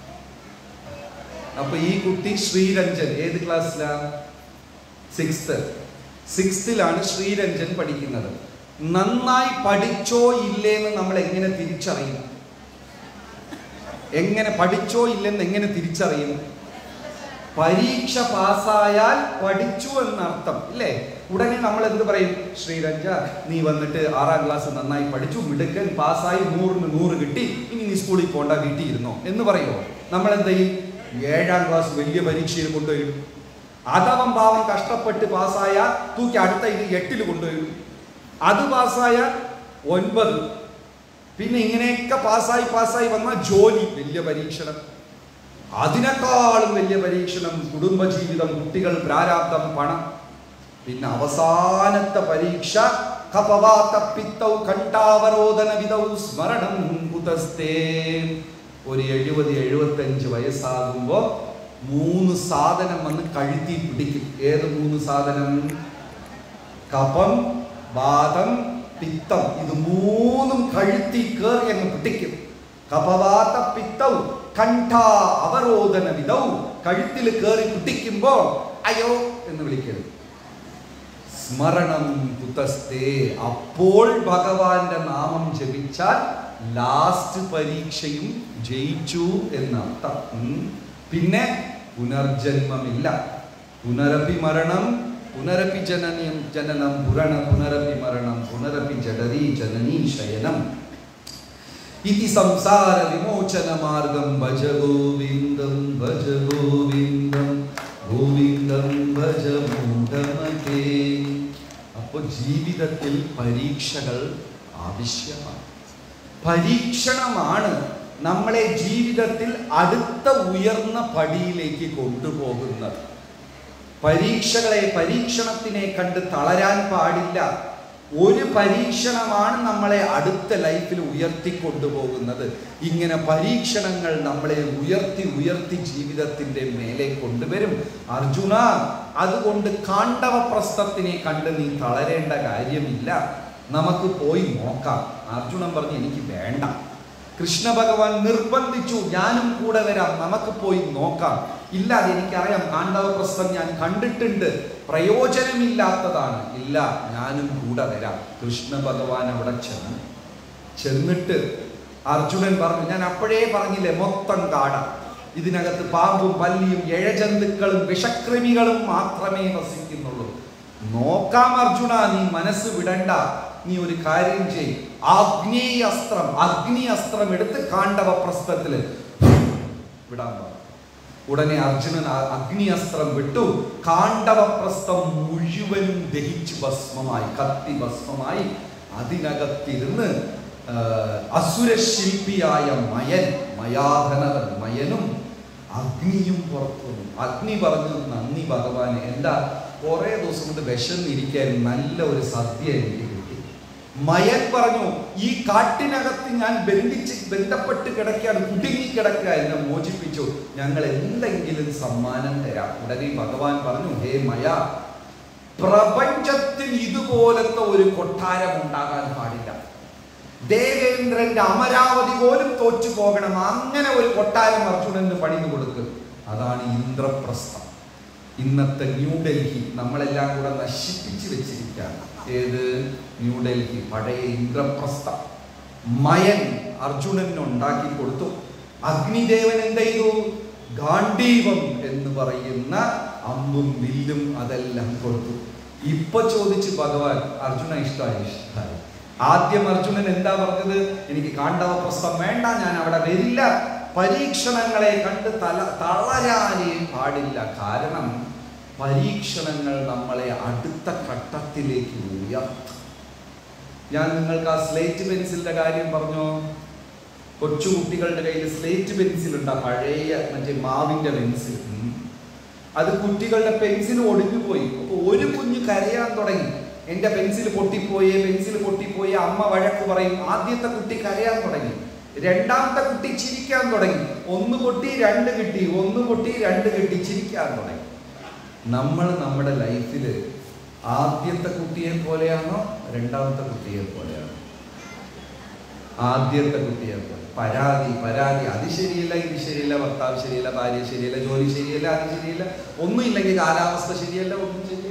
അപ്പൊ ഈ കുട്ടി ശ്രീരഞ്ജൻ ഏത് ക്ലാസ്സിലാ സിക്സ്ത് സിക്സ്ത്തിലാണ് ശ്രീരഞ്ജൻ പഠിക്കുന്നത് നന്നായി പഠിച്ചോ ഇല്ലേന്ന് നമ്മൾ എങ്ങനെ തിരിച്ചറിയും എങ്ങനെ പഠിച്ചോ ഇല്ലെന്ന് എങ്ങനെ തിരിച്ചറിയും പരീക്ഷ പാസ്സായാൽ പഠിച്ചു എന്നർത്ഥം ഇല്ലേ ഉടനെ നമ്മൾ എന്ത് പറയും ശ്രീരഞ്ജ നീ വന്നിട്ട് ആറാം ക്ലാസ് നന്നായി പഠിച്ചു മിടുക്കൻ പാസ്സായി നൂറിന് നൂറ് കിട്ടി ഇനി നീ സ്കൂളിൽ പോണ്ട വീട്ടിൽ ഇരുന്നോ എന്ന് പറയുമോ നമ്മൾ എന്ത് ചെയ്യും ഏഴാം ക്ലാസ് വലിയ പരീക്ഷയിൽ കൊണ്ടുവരും അതവൻ പാവം കഷ്ടപ്പെട്ട് പാസ്സായ തൂക്കി അടുത്ത ഇത് എട്ടിൽ കൊണ്ടുവരും അത് പാസ്സായ ഒൻപത് പിന്നെ ഇങ്ങനെയൊക്കെ പാസ്സായി പാസ്സായി വന്ന ജോലി വലിയ പരീക്ഷണം അതിനേക്കാളും വലിയ പരീക്ഷണം കുടുംബജീവിതം കുട്ടികൾ പ്രാരാബ്ദം പണം പിന്നെ അവസാനത്തെ പരീക്ഷ കപവാത പിത്തൗ കണ്ടാവരോധന വിധൗ സ്മരണം കുതസ്തേ ഒരു എഴുപത് എഴുപത്തഞ്ച് വയസ്സാകുമ്പോ മൂന്ന് സാധനം വന്ന് കഴുത്തി പിടിക്കും ഏത് മൂന്ന് സാധനം കഫം വാതം പിത്തം ഇത് മൂന്നും കഴുത്തി കയറി അങ്ങ് പിടിക്കും കപവാത പിത്തൗ കണ്ഠ അവരോധന വിധൗ കഴുത്തിൽ കയറി പിടിക്കുമ്പോ അയ്യോ എന്ന് വിളിക്കരുത് സ്മരണം കുതസ്തേ അപ്പോൾ ഭഗവാന്റെ നാമം ജപിച്ചാൽ ലാസ്റ്റ് പരീക്ഷയും ജയിച്ചു എന്നർത്ഥം ഉം. പിന്നെ പുനർജന്മമില്ല പുനരപി മരണം പുനരപി ജനനം ജനനം പുരണ പുനരപി മരണം പുനരപി ജഡരീ ജനനീ ശയനം ഇതി സംസാര വിമോചന മാർഗം ഭജ ഗോവിന്ദം ഭജ ഗോവിന്ദം ഗോവിന്ദം ഭജ മൂഢമതേ അപ്പോൾ ജീവിതത്തിൽ പരീക്ഷകൾ ആവശ്യമാണ് പരീക്ഷണമാണ് നമ്മളെ ജീവിതത്തിൽ അടുത്ത ഉയർന്ന പടിയിലേക്ക് കൊണ്ടുപോകുന്നത് പരീക്ഷകളെ പരീക്ഷണത്തിനെ കണ്ട് തളരാൻ പാടില്ല ഒരു പരീക്ഷണമാണ് നമ്മളെ അടുത്ത ലൈഫിൽ ഉയർത്തിക്കൊണ്ടുപോകുന്നത് ഇങ്ങനെ പരീക്ഷണങ്ങൾ നമ്മളെ ഉയർത്തി ഉയർത്തി ജീവിതത്തിന്റെ മേലെ കൊണ്ടുവരും അർജുന അതുകൊണ്ട് കാണ്ഡവ പ്രസ്ഥത്തിനെ കണ്ട് നീ തളരേണ്ട കാര്യമില്ല നമുക്ക് പോയി നോക്കാം അർജുനൻ പറഞ്ഞു എനിക്ക് വേണ്ട കൃഷ്ണ ഭഗവാൻ നിർബന്ധിച്ചു ഞാനും കൂടെ വരാം നമുക്ക് പോയി നോക്കാം ഇല്ല എനിക്കറിയാം കാണ്ഡവ പ്രസ്ഥം ഞാൻ കണ്ടിട്ടുണ്ട് പ്രയോജനമില്ലാത്തതാണ് ഇല്ല ഞാനും കൂടെ വരാം കൃഷ്ണ ഭഗവാൻ അവിടെ ചെന്നു ചെന്നിട്ട് അർജുനൻ പറഞ്ഞു ഞാൻ അപ്പോഴേ പറഞ്ഞില്ലേ മൊത്തം കാട ഇതിനകത്ത് പാമ്പും പല്ലിയും ഇഴജന്തുക്കളും വിഷക്രിമികളും മാത്രമേ വസിക്കുന്നുള്ളൂ നോക്കാം അർജുന നീ മനസ്സ് വിടണ്ട നീ ഒരു കാര്യം ചെയ് ആഗ്നേയസ്ത്രം അഗ്നി അസ്ത്രം എടുത്ത് കാണ്ഡവ പ്രസ്ഥത്തില് വിടാൻ പറഞ്ഞു ഉടനെ അർജുനൻ ആ അഗ്നി അസ്ത്രം വിട്ടു കാണ്ഡവ പ്രസ്ഥം മുഴുവനും ദഹിച്ച് ഭസ്മമായി കത്തി ഭസ്മമായി അതിനകത്തിരുന്ന് ആ, അസുരശില്പിയായ മയൻ മയാധനവൻ മയനും അഗ്നിയും പുറത്തു വന്നു അഗ്നി പറഞ്ഞു നന്ദി ഭഗവാനെ എന്താ കുറെ ദിവസം കൊണ്ട് വിശന്നിരിക്കാൻ നല്ല ഒരു സദ്യ എനിക്ക് കിട്ടി മയൻ പറഞ്ഞു ഈ കാട്ടിനകത്ത് ഞാൻ ബന്ധിച്ച് ബന്ധപ്പെട്ട് കിടക്കുകയാണ് കുടുങ്ങി കിടക്കുക എന്നെ മോചിപ്പിച്ചു ഞങ്ങൾ എന്തെങ്കിലും സമ്മാനം തരാം ഉടനെ ഭഗവാൻ പറഞ്ഞു ഹേ മയ പ്രപഞ്ചത്തിൽ ഇതുപോലത്തെ ഒരു കൊട്ടാരം ഉണ്ടാകാൻ പാടില്ല ദേവേന്ദ്രന്റെ അമരാവതി പോലും തോറ്റു പോകണം അങ്ങനെ ഒരു കൊട്ടാരം അർജുനന് പണിതു കൊടുക്കും അതാണ് ഇന്ദ്രപ്രസ്ഥം ഇന്നത്തെ ന്യൂഡൽഹി നമ്മളെല്ലാം കൂടെ നശിപ്പിച്ചു വെച്ചിരിക്കുകയാണ് ഏത് ന്യൂഡൽഹി പഴയ ഇന്ദ്രപ്രസ്ഥം മയൻ അർജുനന് ഉണ്ടാക്കി കൊടുത്തു അഗ്നിദേവൻ എന്ത് ചെയ്തു ഗാന്ധീവം എന്ന് പറയുന്ന അമ്പും വില്ലും അതെല്ലാം കൊടുത്തു ഇപ്പൊ ചോദിച്ചു ഭഗവാൻ അർജുന ഇഷ്ടമായി ഇഷ്ടമായി ആദ്യം അർജുനൻ എന്താ പറഞ്ഞത് എനിക്ക് കാണ്ഡവ പ്രസ്ഥം വേണ്ട ഞാൻ അവിടെ വരില്ല പരീക്ഷണങ്ങളെ കണ്ട് തല തളരാനേ പാടില്ല കാരണം പരീക്ഷണങ്ങൾ നമ്മളെ അടുത്ത ഘട്ടത്തിലേക്ക് ഉയർത്തും ഞാൻ നിങ്ങൾക്ക് ആ സ്ലേറ്റ് പെൻസിലിന്റെ കാര്യം പറഞ്ഞോ കൊച്ചുകുട്ടികളുടെ കയ്യിൽ സ്ലേറ്റ് പെൻസിൽ ഉണ്ട് ആ പഴയ മറ്റേ മാവിന്റെ പെൻസിൽ ഉം. അത് കുട്ടികളുടെ പെൻസിൽ ഒടിഞ്ഞു പോയി അപ്പൊ ഒരു കുഞ്ഞ് കരയാൻ തുടങ്ങി എന്റെ പെൻസിൽ പൊട്ടിപ്പോയേ പെൻസിൽ പൊട്ടിപ്പോയി അമ്മ വഴക്ക് പറയും ആദ്യത്തെ കുട്ടി കരയാൻ തുടങ്ങി രണ്ടാമത്തെ കുട്ടി ചിരിക്കാൻ തുടങ്ങി ഒന്ന് പൊട്ടി രണ്ട് കിട്ടി ഒന്ന് പൊട്ടി രണ്ട് കിട്ടി ചിരിക്കാൻ തുടങ്ങി നമ്മൾ നമ്മുടെ ലൈഫിൽ ആദ്യത്തെ കുട്ടിയെ പോലെയാണോ രണ്ടാമത്തെ കുട്ടിയെ പോലെയാണോ ആദ്യത്തെ കുട്ടിയെ പോലെ പരാതി പരാതി അത് ശരിയില്ല ഇത് ശരിയില്ല ഭർത്താവ് ശരിയില്ല ഭാര്യ ശരിയല്ല ജോലി ശരിയല്ല അത് ശരിയില്ല ഒന്നുമില്ലെങ്കിൽ കാലാവസ്ഥ ശരിയല്ല ഒന്നും ശരിയല്ല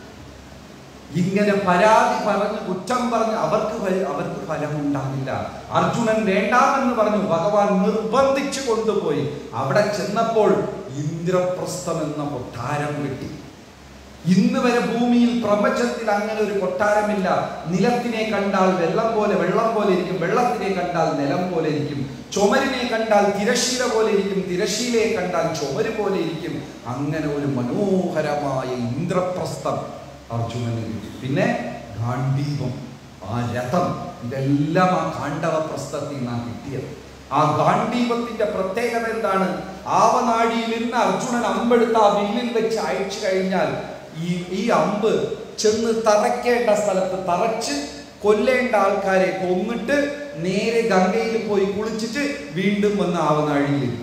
ഇങ്ങനെ പരാതി പറഞ്ഞ് കുറ്റം പറഞ്ഞ് അവർക്ക് ഫല- അവർക്ക് ഫലമുണ്ടാകില്ല അർജുനൻ വേണ്ടാമെന്ന് പറഞ്ഞു ഭഗവാൻ നിർബന്ധിച്ചു കൊണ്ടുപോയി അവിടെ ചെന്നപ്പോൾ ഇന്ദ്രപ്രസ്ഥം എന്ന കൊട്ടാരം കിട്ടി ഇന്ന് വരെ ഭൂമിയിൽ പ്രപഞ്ചത്തിൽ അങ്ങനെ ഒരു കൊട്ടാരമില്ല നിലത്തിനെ കണ്ടാൽ വെള്ളം പോലെ വെള്ളം പോലെ ഇരിക്കും വെള്ളത്തിനെ കണ്ടാൽ നിലം പോലെ ഇരിക്കും ചുമരിനെ കണ്ടാൽ തിരശീല പോലെ ഇരിക്കും തിരശീലയെ കണ്ടാൽ ചുമര് പോലെ ഇരിക്കും അങ്ങനെ ഒരു മനോഹരമായ ഇന്ദ്രപ്രസ്ഥം അർജുനന് കിട്ടി പിന്നെ ഗാന്ധീപം ആ രഥം ഇതെല്ലാം ആ കാണ്ഡവ പ്രസ്ഥത്തിൽ നിന്നാണ് കിട്ടിയത് ആ ഗാന്ധീപത്തിന്റെ പ്രത്യേകത എന്താണ് ആവനാഴിയിൽ നിന്ന് അർജുനൻ അമ്പെടുത്ത് ആ വില്ലിൽ വെച്ച് അയച്ചു കഴിഞ്ഞാൽ ഈ ഈ അമ്പ് ചെന്ന് തറയ്ക്കേണ്ട സ്ഥലത്ത് തറച്ച് കൊല്ലേണ്ട ആൾക്കാരെ കൊന്നിട്ട് നേരെ ഗംഗയിൽ പോയി കുളിച്ചിട്ട് വീണ്ടും വന്ന് ആവനാഴിയിലിരിക്കും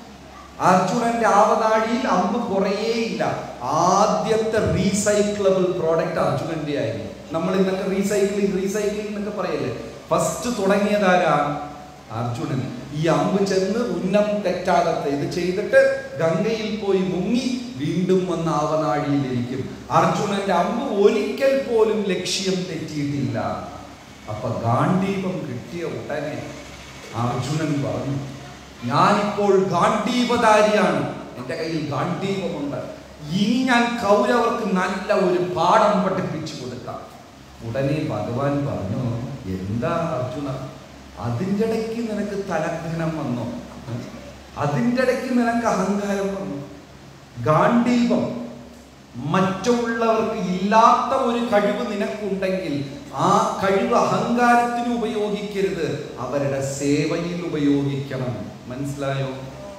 അർജുനന്റെ ആവനാഴിയിൽ അമ്പ് കുറേയില്ല ആദ്യത്തെ റീസൈക്ലബിൾ പ്രോഡക്റ്റ് അർജുനന്റെ ആയിരുന്നു നമ്മൾ ഇന്നൊക്കെ റീസൈക്ലിംഗ് റീസൈക്ലിംഗ് എന്നൊക്കെ പറയല്ലേ ഫസ്റ്റ് തുടങ്ങിയതാരാണ് അർജുനൻ ഈ അമ്പ് ചെന്ന് ഉന്നം തെറ്റാകത്തെ ഇത് ചെയ്തിട്ട് ഗംഗയിൽ പോയി മുങ്ങി വീണ്ടും വന്ന് ആവനാഴിയിലിരിക്കും അർജുനന്റെ അമ്പ് ഒരിക്കൽ പോലും ലക്ഷ്യം തെറ്റിയിട്ടില്ല അപ്പൊ ഗാന്ധീപം കിട്ടിയ ഉടനെ അർജുനൻ പറഞ്ഞു ഞാനിപ്പോൾ ഗാന്ധീപധാരിയാണ് എൻ്റെ കയ്യിൽ ഗാന്ധീപമുണ്ട് ഇനി ഞാൻ കൗരവർക്ക് നല്ല ഒരു പാഠം പഠിപ്പിച്ചു കൊടുക്കാം ഉടനെ ഭഗവാൻ പറഞ്ഞു എന്താ അർജുന അതിൻ്റെ ഇടയ്ക്ക് നിനക്ക് തലഗ്രഹണം വന്നോ അതിൻ്റെ ഇടയ്ക്ക് നിനക്ക് അഹങ്കാരം വന്നു ഗാന്ധീപം മറ്റുള്ളവർക്ക് ഇല്ലാത്ത ഒരു കഴിവ് നിനക്കുണ്ടെങ്കിൽ ആ കഴിവ് അഹങ്കാരത്തിന് ഉപയോഗിക്കരുത് അവരുടെ സേവയിൽ ഉപയോഗിക്കണം മനസ്സിലായോ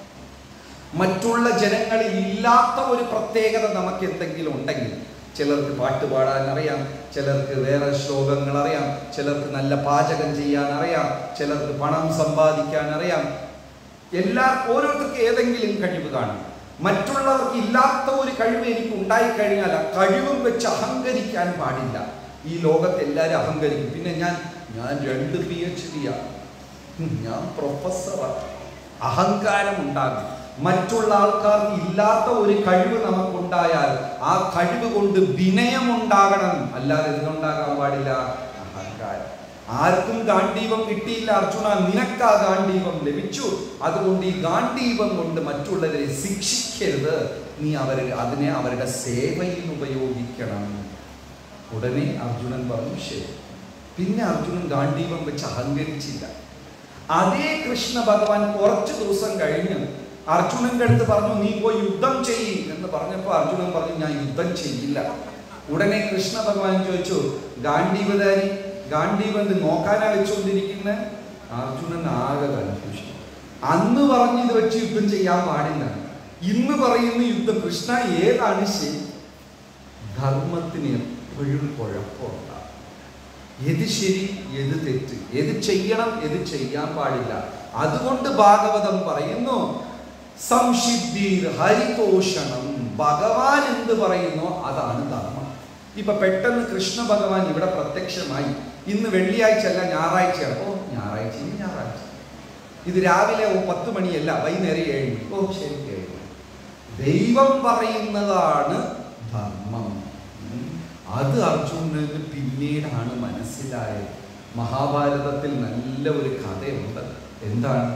മറ്റുള്ള ജനങ്ങളിൽ ഇല്ലാത്ത ഒരു പ്രത്യേകത നമുക്ക് എന്തെങ്കിലും ഉണ്ടെങ്കിൽ ചിലർക്ക് പാട്ട് പാടാൻ അറിയാം ചിലർക്ക് വേറെ ശ്ലോകങ്ങൾ അറിയാം ചിലർക്ക് നല്ല പാചകം ചെയ്യാൻ അറിയാം ചിലർക്ക് പണം സമ്പാദിക്കാൻ അറിയാം എല്ലാ ഓരോരുത്തർക്ക് ഏതെങ്കിലും കഴിവ് കാണും മറ്റുള്ളവർക്ക് ഇല്ലാത്ത ഒരു കഴിവ് എനിക്ക് ഉണ്ടായിക്കഴിഞ്ഞാൽ ആ കഴിവും വെച്ച് അഹങ്കരിക്കാൻ പാടില്ല ഈ ലോകത്ത് എല്ലാവരും അഹങ്കരിക്കും പിന്നെ ഞാൻ ഞാൻ രണ്ട് പി എച്ച് ഡിയാണ് ഞാൻ പ്രൊഫസറാണ് അഹങ്കാരം ഉണ്ടാകും മറ്റുള്ള ആൾക്കാർക്ക് ഇല്ലാത്ത ഒരു കഴിവ് നമുക്കുണ്ടായാൽ ആ കഴിവ് കൊണ്ട് വിനയമുണ്ടാകണം അല്ലാതെ എന്തുണ്ടാകാൻ പാടില്ല അഹങ്കാരം ആർക്കും ഗാന്ധീപം കിട്ടിയില്ല അർജുന നിനക്ക് ആ ഗാന്ധീപം ലഭിച്ചു അതുകൊണ്ട് ഈ ഗാന്ധീപം കൊണ്ട് മറ്റുള്ളവരെ ശിക്ഷിക്കരുത് നീ അവർ അതിനെ അവരുടെ സേവയിൽ ഉപയോഗിക്കണം ഉടനെ അർജുനൻ പറഞ്ഞു ശരി പിന്നെ അർജുനൻ ഗാന്ധീപം വെച്ച് അഹങ്കരിച്ചില്ല അതേ കൃഷ്ണ ഭഗവാൻ കുറച്ച് ദിവസം കഴിഞ്ഞ് അർജുനന്റെ അടുത്ത് പറഞ്ഞു നീ പോയി യുദ്ധം ചെയ്യ് എന്ന് പറഞ്ഞപ്പോൾ അർജുനൻ പറഞ്ഞു ഞാൻ യുദ്ധം ചെയ്യില്ല ഉടനെ കൃഷ്ണ ഭഗവാൻ ചോദിച്ചു ഗാന്ധീവധാരി ഗാന്ധീവന്ത് നോക്കാനാ വെച്ചുകൊണ്ടിരിക്കുന്ന അർജുനൻ ആകെ കൺഫ്യൂഷൻ അന്ന് പറഞ്ഞ് ഇത് വെച്ച് യുദ്ധം ചെയ്യാൻ പാടില്ല ഇന്ന് പറയുന്ന യുദ്ധം കൃഷ്ണ ഏതാണ് ശരി ധർമ്മത്തിന് എപ്പോഴും കുഴപ്പമുണ്ടാകും ഏത് ശരി ഏത് തെറ്റ് ഏത് ചെയ്യണം ഏത് ചെയ്യാൻ പാടില്ല അതുകൊണ്ട് ഭാഗവതം പറയുന്നു സംഷിദ്ധീർ ഹരിതോഷണം ഭഗവാൻ എന്ത് പറയുന്നോ അതാണ് ധർമ്മം ഇപ്പൊ പെട്ടെന്ന് കൃഷ്ണ ഭഗവാൻ ഇവിടെ പ്രത്യക്ഷമായി ഇന്ന് വെള്ളിയാഴ്ച അല്ല ഞായറാഴ്ചയാണ് ഓ ഞായറാഴ്ച ഇനി ഞായറാഴ്ച ഇത് രാവിലെ ഓ പത്ത് മണിയല്ല വൈകുന്നേരം ഏഴ് മണി ഓ ശരി ഏഴ് മണി ദൈവം പറയുന്നതാണ് ധർമ്മം ഉം. അത് അർജുനന് പിന്നീടാണ് മനസ്സിലായത് മഹാഭാരതത്തിൽ നല്ല ഒരു കഥയുണ്ട് എന്താണ്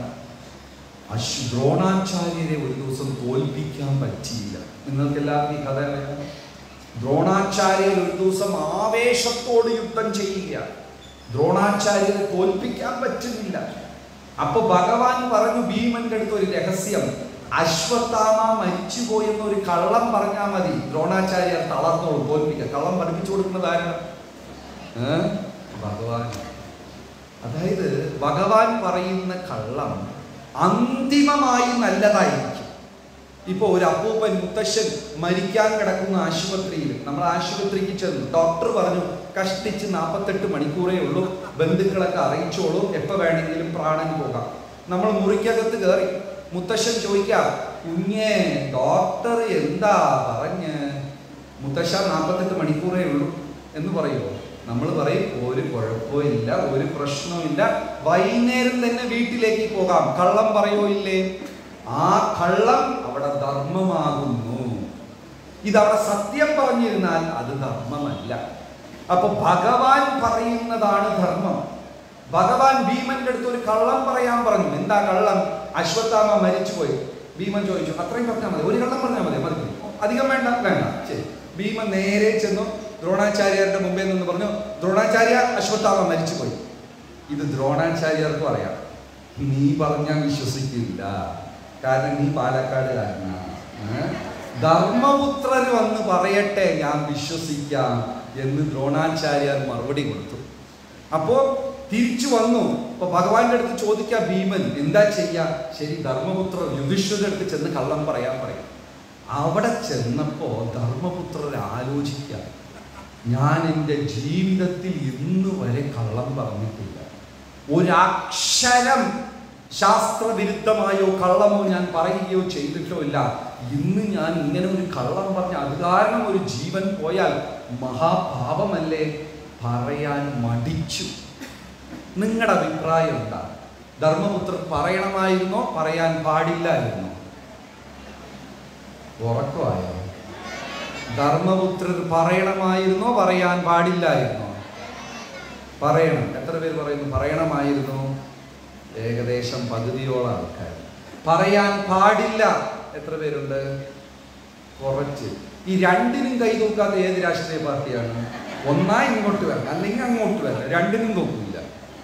അശ് ദ്രോണാചാര്യരെ ഒരു ദിവസം തോൽപ്പിക്കാൻ പറ്റിയില്ല നിങ്ങൾക്ക് എല്ലാവർക്കും ഈ കഥ അറിയാം ദ്രോണാചാര്യർ ഒരു ദിവസം ആവേശത്തോട് യുദ്ധം ചെയ്യുക ദ്രോണാചാര്യരെ തോൽപ്പിക്കാൻ പറ്റുന്നില്ല അപ്പൊ ഭഗവാൻ പറഞ്ഞു ഭീമന്റെ അടുത്ത് ഒരു രഹസ്യം അശ്വത്ഥാമ മരിച്ചുപോയി എന്നൊരു കള്ളം പറഞ്ഞാൽ മതി ദ്രോണാചാര്യർ തളർന്നോളൂ തോൽപ്പിക്കുക കള്ളം പഠിപ്പിച്ചു കൊടുക്കുന്നത് ആരാണ് ഏ? ഭഗവാൻ അതായത് ഭഗവാൻ പറയുന്ന കള്ളം അന്തിമമായി നല്ലതായിരിക്കും ഇപ്പോൾ ഒരു അപ്പൂപ്പൻ മുത്തശ്ശൻ മരിക്കാൻ കിടക്കുന്ന ആശുപത്രിയിൽ നമ്മൾ ആശുപത്രിക്ക് ചെന്നു ഡോക്ടർ പറഞ്ഞു കഷ്ടിച്ച് നാൽപ്പത്തെട്ട് മണിക്കൂറേ ഉള്ളൂ ബന്ധുക്കളൊക്കെ അറിയിച്ചോളൂ എപ്പോൾ വേണമെങ്കിലും പ്രാണൻ പോകാം നമ്മൾ മുറിക്കകത്ത് കയറി മുത്തശ്ശൻ ചോദിക്കാം കുഞ്ഞേ ഡോക്ടർ എന്താ പറഞ്ഞ് മുത്തശ്ശ നാൽപ്പത്തെട്ട് മണിക്കൂറേ ഉള്ളൂ എന്ന് പറയുമോ നമ്മൾ പറയും ഒരു കുഴപ്പമില്ല ഒരു പ്രശ്നമില്ല വൈകുന്നേരം തന്നെ വീട്ടിലേക്ക് പോകാം കള്ളം പറയോ ഇല്ലേ ആ കള്ളം അവിടെ ധർമ്മമാകുന്നു ഇതവിടെ സത്യം പറഞ്ഞിരുന്നാൽ അത് ധർമ്മമല്ല അപ്പൊ ഭഗവാൻ പറയുന്നതാണ് ധർമ്മം ഭഗവാൻ ഭീമന്റെ അടുത്ത് ഒരു കള്ളം പറയാൻ പറഞ്ഞു എന്താ കള്ളം അശ്വത്ഥാമ മരിച്ചുപോയി ഭീമൻ ചോദിച്ചു അത്രയും പറഞ്ഞാൽ മതി ഒരു കള്ളം പറഞ്ഞാൽ മതി മതി അധികം വേണ്ട വേണ്ട ശരി ഭീമൻ നേരെ ചെന്നു ദ്രോണാചാര്യരുടെ മുമ്പിൽ നിന്ന് പറഞ്ഞു ദ്രോണാചാര്യ അശ്വത്ഥാമ മരിച്ചുപോയി ഇത് ദ്രോണാചാര്യർക്കും അറിയാം നീ പറഞ്ഞാൽ വിശ്വസിക്കില്ല കാരണം നീ പാലക്കാടുകാരനാണ് ഏ? ധർമ്മപുത്രർ വന്ന് പറയട്ടെ ഞാൻ വിശ്വസിക്കാം എന്ന് ദ്രോണാചാര്യർ മറുപടി കൊടുത്തു അപ്പോ തിരിച്ചു വന്നു അപ്പൊ ഭഗവാന്റെ അടുത്ത് ചോദിക്കാം ഭീമൻ എന്താ ചെയ്യാ ശരി ധർമ്മപുത്രർ യുധിഷ്ഠിരുടെ അടുത്ത് ചെന്ന് കള്ളം പറയാൻ പറയും അവിടെ ചെന്നപ്പോ ധർമ്മപുത്രർ ആലോചിക്കുക ഞാൻ എൻ്റെ ജീവിതത്തിൽ ഇന്ന് വരെ കള്ളം പറഞ്ഞിട്ടില്ല ഒരക്ഷരം ശാസ്ത്രവിരുദ്ധമായോ കള്ളമോ ഞാൻ പറയുകയോ ചെയ്തിട്ടോ ഇല്ല ഇന്ന് ഞാൻ ഇങ്ങനെ ഒരു കള്ളം പറഞ്ഞ അത് കാരണം ഒരു ജീവൻ പോയാൽ മഹാപാപമല്ലേ പറയാൻ മടിച്ചു നിങ്ങളുടെ അഭിപ്രായം എന്താ ധർമ്മപുത്രർ പറയണമായിരുന്നോ പറയാൻ പാടില്ലായിരുന്നോ ഉറക്കമായോ ധർമ്മപുത്രർ പറയണമായിരുന്നോ പറയാൻ പാടില്ലായിരുന്നോ പറയണം എത്ര പേര് പറയുന്നു പറയണമായിരുന്നു ഏകദേശം പകുതിയോളം ആൾക്കാർ പറയാൻ പാടില്ല എത്ര പേരുണ്ട് കുറച്ച് ഈ രണ്ടിനും കൈ തൂക്കാത്ത ഏത് രാഷ്ട്രീയ പാർട്ടിയാണ് ഒന്നായി ഇങ്ങോട്ട് വരണം അല്ലെങ്കിൽ അങ്ങോട്ട് വരണം രണ്ടിനും നോക്കില്ല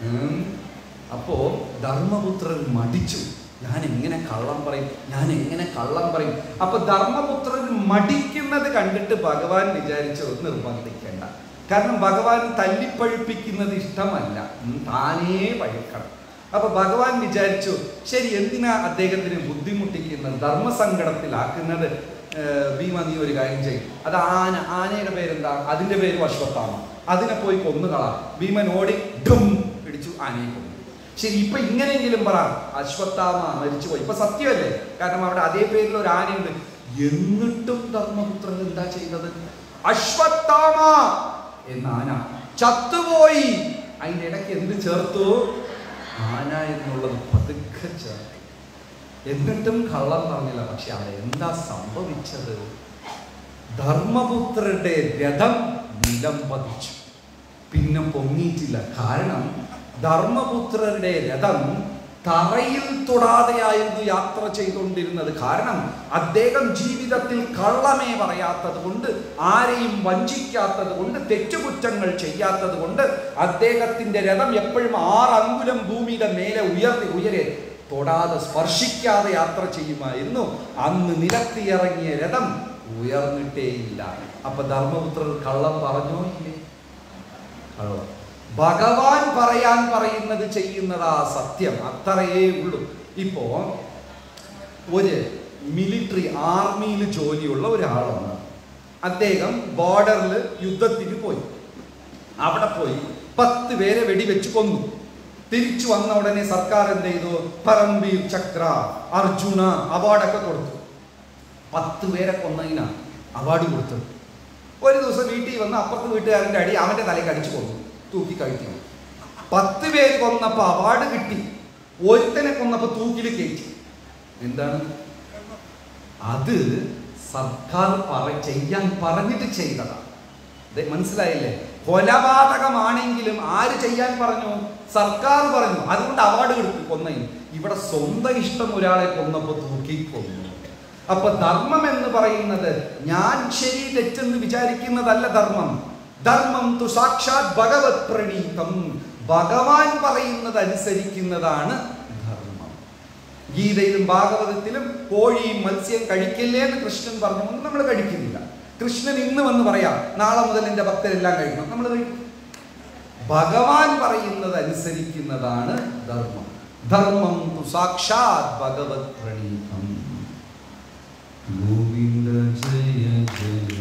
അപ്പോ ധർമ്മപുത്രൻ മടിച്ചു ഞാൻ എങ്ങനെ കള്ളം പറയും ഞാൻ എങ്ങനെ കള്ളം പറയും അപ്പൊ ധർമ്മപുത്രൻ മടിക്കുന്നത് കണ്ടിട്ട് ഭഗവാൻ വിചാരിച്ചു നിർബന്ധിക്കേണ്ട കാരണം ഭഗവാൻ തല്ലിപ്പഴുപ്പിക്കുന്നത് ഇഷ്ടമല്ല ഉം, താനേ പഴുക്കണം അപ്പൊ ഭഗവാൻ വിചാരിച്ചു ശരി എന്തിനാ അദ്ദേഹത്തിന് ബുദ്ധിമുട്ടിക്കുന്നത് ധർമ്മസങ്കടത്തിലാക്കുന്നത് ഏർ, ഭീമ നീ ഒരു കാര്യം ചെയ്യും അത് ആന ആനയുടെ പേരെന്താ അതിന്റെ പേര് അശ്വത്ഥാമ അതിനെ പോയി കൊന്നുകളാം ഭീമൻ ഓടി ഡും പിടിച്ചു ആനയെ കൊന്നു ശരി ഇപ്പൊ ഇങ്ങനെയെങ്കിലും പറ അശ്വത്ഥാമ മരിച്ചുപോയി ഇപ്പൊ സത്യമല്ലേ കാരണം അവിടെ അതേ പേരിൽ ഒരു ആനയുണ്ട് എന്നിട്ടും ധർമ്മപുത്രൻ എന്താ ചെയ്തത് അശ്വത്ഥാമ എന്ന ആന ചത്തുപോയി അതിന്റെ ഇടയ്ക്ക് എന്ത് ചേർത്തു ആന എന്നുള്ളത് പതുക്കെ ചേർത്തു എന്നിട്ടും കള്ളം പറഞ്ഞില്ല പക്ഷെ അവിടെ എന്താ സംഭവിച്ചത് ധർമ്മപുത്രരുടെ രഥം നിലം പതിച്ചു പിന്നെ പൊങ്ങിയിട്ടില്ല കാരണം ധർമ്മപുത്രരുടെ രഥം തറയിൽ തൊടാതെയായിരുന്നു യാത്ര ചെയ്തുകൊണ്ടിരുന്നത് കാരണം അദ്ദേഹം ജീവിതത്തിൽ കള്ളമേ പറയാത്തത് കൊണ്ട് ആരെയും വഞ്ചിക്കാത്തത് കൊണ്ട് തെറ്റുകുറ്റങ്ങൾ ചെയ്യാത്തത് കൊണ്ട് അദ്ദേഹത്തിന്റെ രഥം എപ്പോഴും ആറ് അങ്കുലം ഭൂമിയുടെ മേലെ ഉയർത്തി ഉയരെ തൊടാതെ സ്പർശിക്കാതെ യാത്ര ചെയ്യുമായിരുന്നു അന്ന് നിലത്തിയിറങ്ങിയ രഥം ഉയർന്നിട്ടേയില്ല അപ്പൊ ധർമ്മപുത്രർ കള്ളം പറഞ്ഞോ ഇല്ലേ കള്ളം ഭഗവാൻ പറയാൻ പറയുന്നത് ചെയ്യുന്നതാ സത്യം അത്രയേ ഉള്ളൂ ഇപ്പോ ഒരു മിലിറ്ററി ആർമിയിൽ ജോലിയുള്ള ഒരാളാണ് അദ്ദേഹം ബോർഡറിൽ യുദ്ധത്തിന് പോയി അവിടെ പോയി പത്ത് പേരെ വെടിവെച്ച് കൊന്നു തിരിച്ചു വന്ന ഉടനെ സർക്കാർ എന്ത് ചെയ്തു പരംവീർ ചക്ര അർജുന അവാർഡൊക്കെ കൊടുത്തു പത്ത് പേരെ കൊന്നതിനാ അവാർഡ് കൊടുത്തത് ഒരു ദിവസം വീട്ടിൽ വന്ന് അപ്പുറത്ത് വീട്ടുകാരൻ്റെ അടി അവൻ്റെ തലയ്ക്ക് അടിച്ചു കൊന്നു തൂക്കി കഴിക്കണം പത്ത് പേര് കൊന്നപ്പോൾ അവാർഡ് കിട്ടി ഒരുത്തനെ കൊന്നപ്പോൾ തൂക്കിൽ കയറ്റി എന്താണ് അത് സർക്കാർ പറ ചെയ്യാൻ പറഞ്ഞിട്ട് ചെയ്തതാണ് ദേ, മനസ്സിലായില്ലേ കൊലപാതകമാണെങ്കിലും ആര് ചെയ്യാൻ പറഞ്ഞു സർക്കാർ പറഞ്ഞു അതുകൊണ്ട് അവാർഡ് കൊടുത്തു കൊന്നതിന് ഇവിടെ സ്വന്തം ഇഷ്ടം ഒരാളെ കൊന്നപ്പോൾ തൂക്കി കൊന്നു അപ്പൊ ധർമ്മം എന്ന് പറയുന്നത് ഞാൻ ശരി തെറ്റെന്ന് വിചാരിക്കുന്നതല്ല ധർമ്മം ധർമ്മം തു സാക്ഷാത് ഭഗവത് പ്രണീതം ഭഗവാൻ പറയുന്നത് അനുസരിക്കുന്നതാണ് ധർമ്മം ഗീതയിലും ഭാഗവതത്തിലും കോഴിയും മത്സ്യം കഴിക്കില്ലേ എന്ന് കൃഷ്ണൻ പറഞ്ഞു നമ്മൾ കഴിക്കുന്നില്ല കൃഷ്ണൻ ഇന്ന് വന്ന് പറയാം നാളെ മുതൽ എൻ്റെ ഭക്തരെല്ലാം കഴിക്കണം നമ്മൾ കഴിക്കും ഭഗവാൻ പറയുന്നത് അനുസരിക്കുന്നതാണ് ധർമ്മം ധർമ്മം തു സാക്ഷാത് ഭഗവത് പ്രണീതം ഗോവിന്ദ ജയ ജയ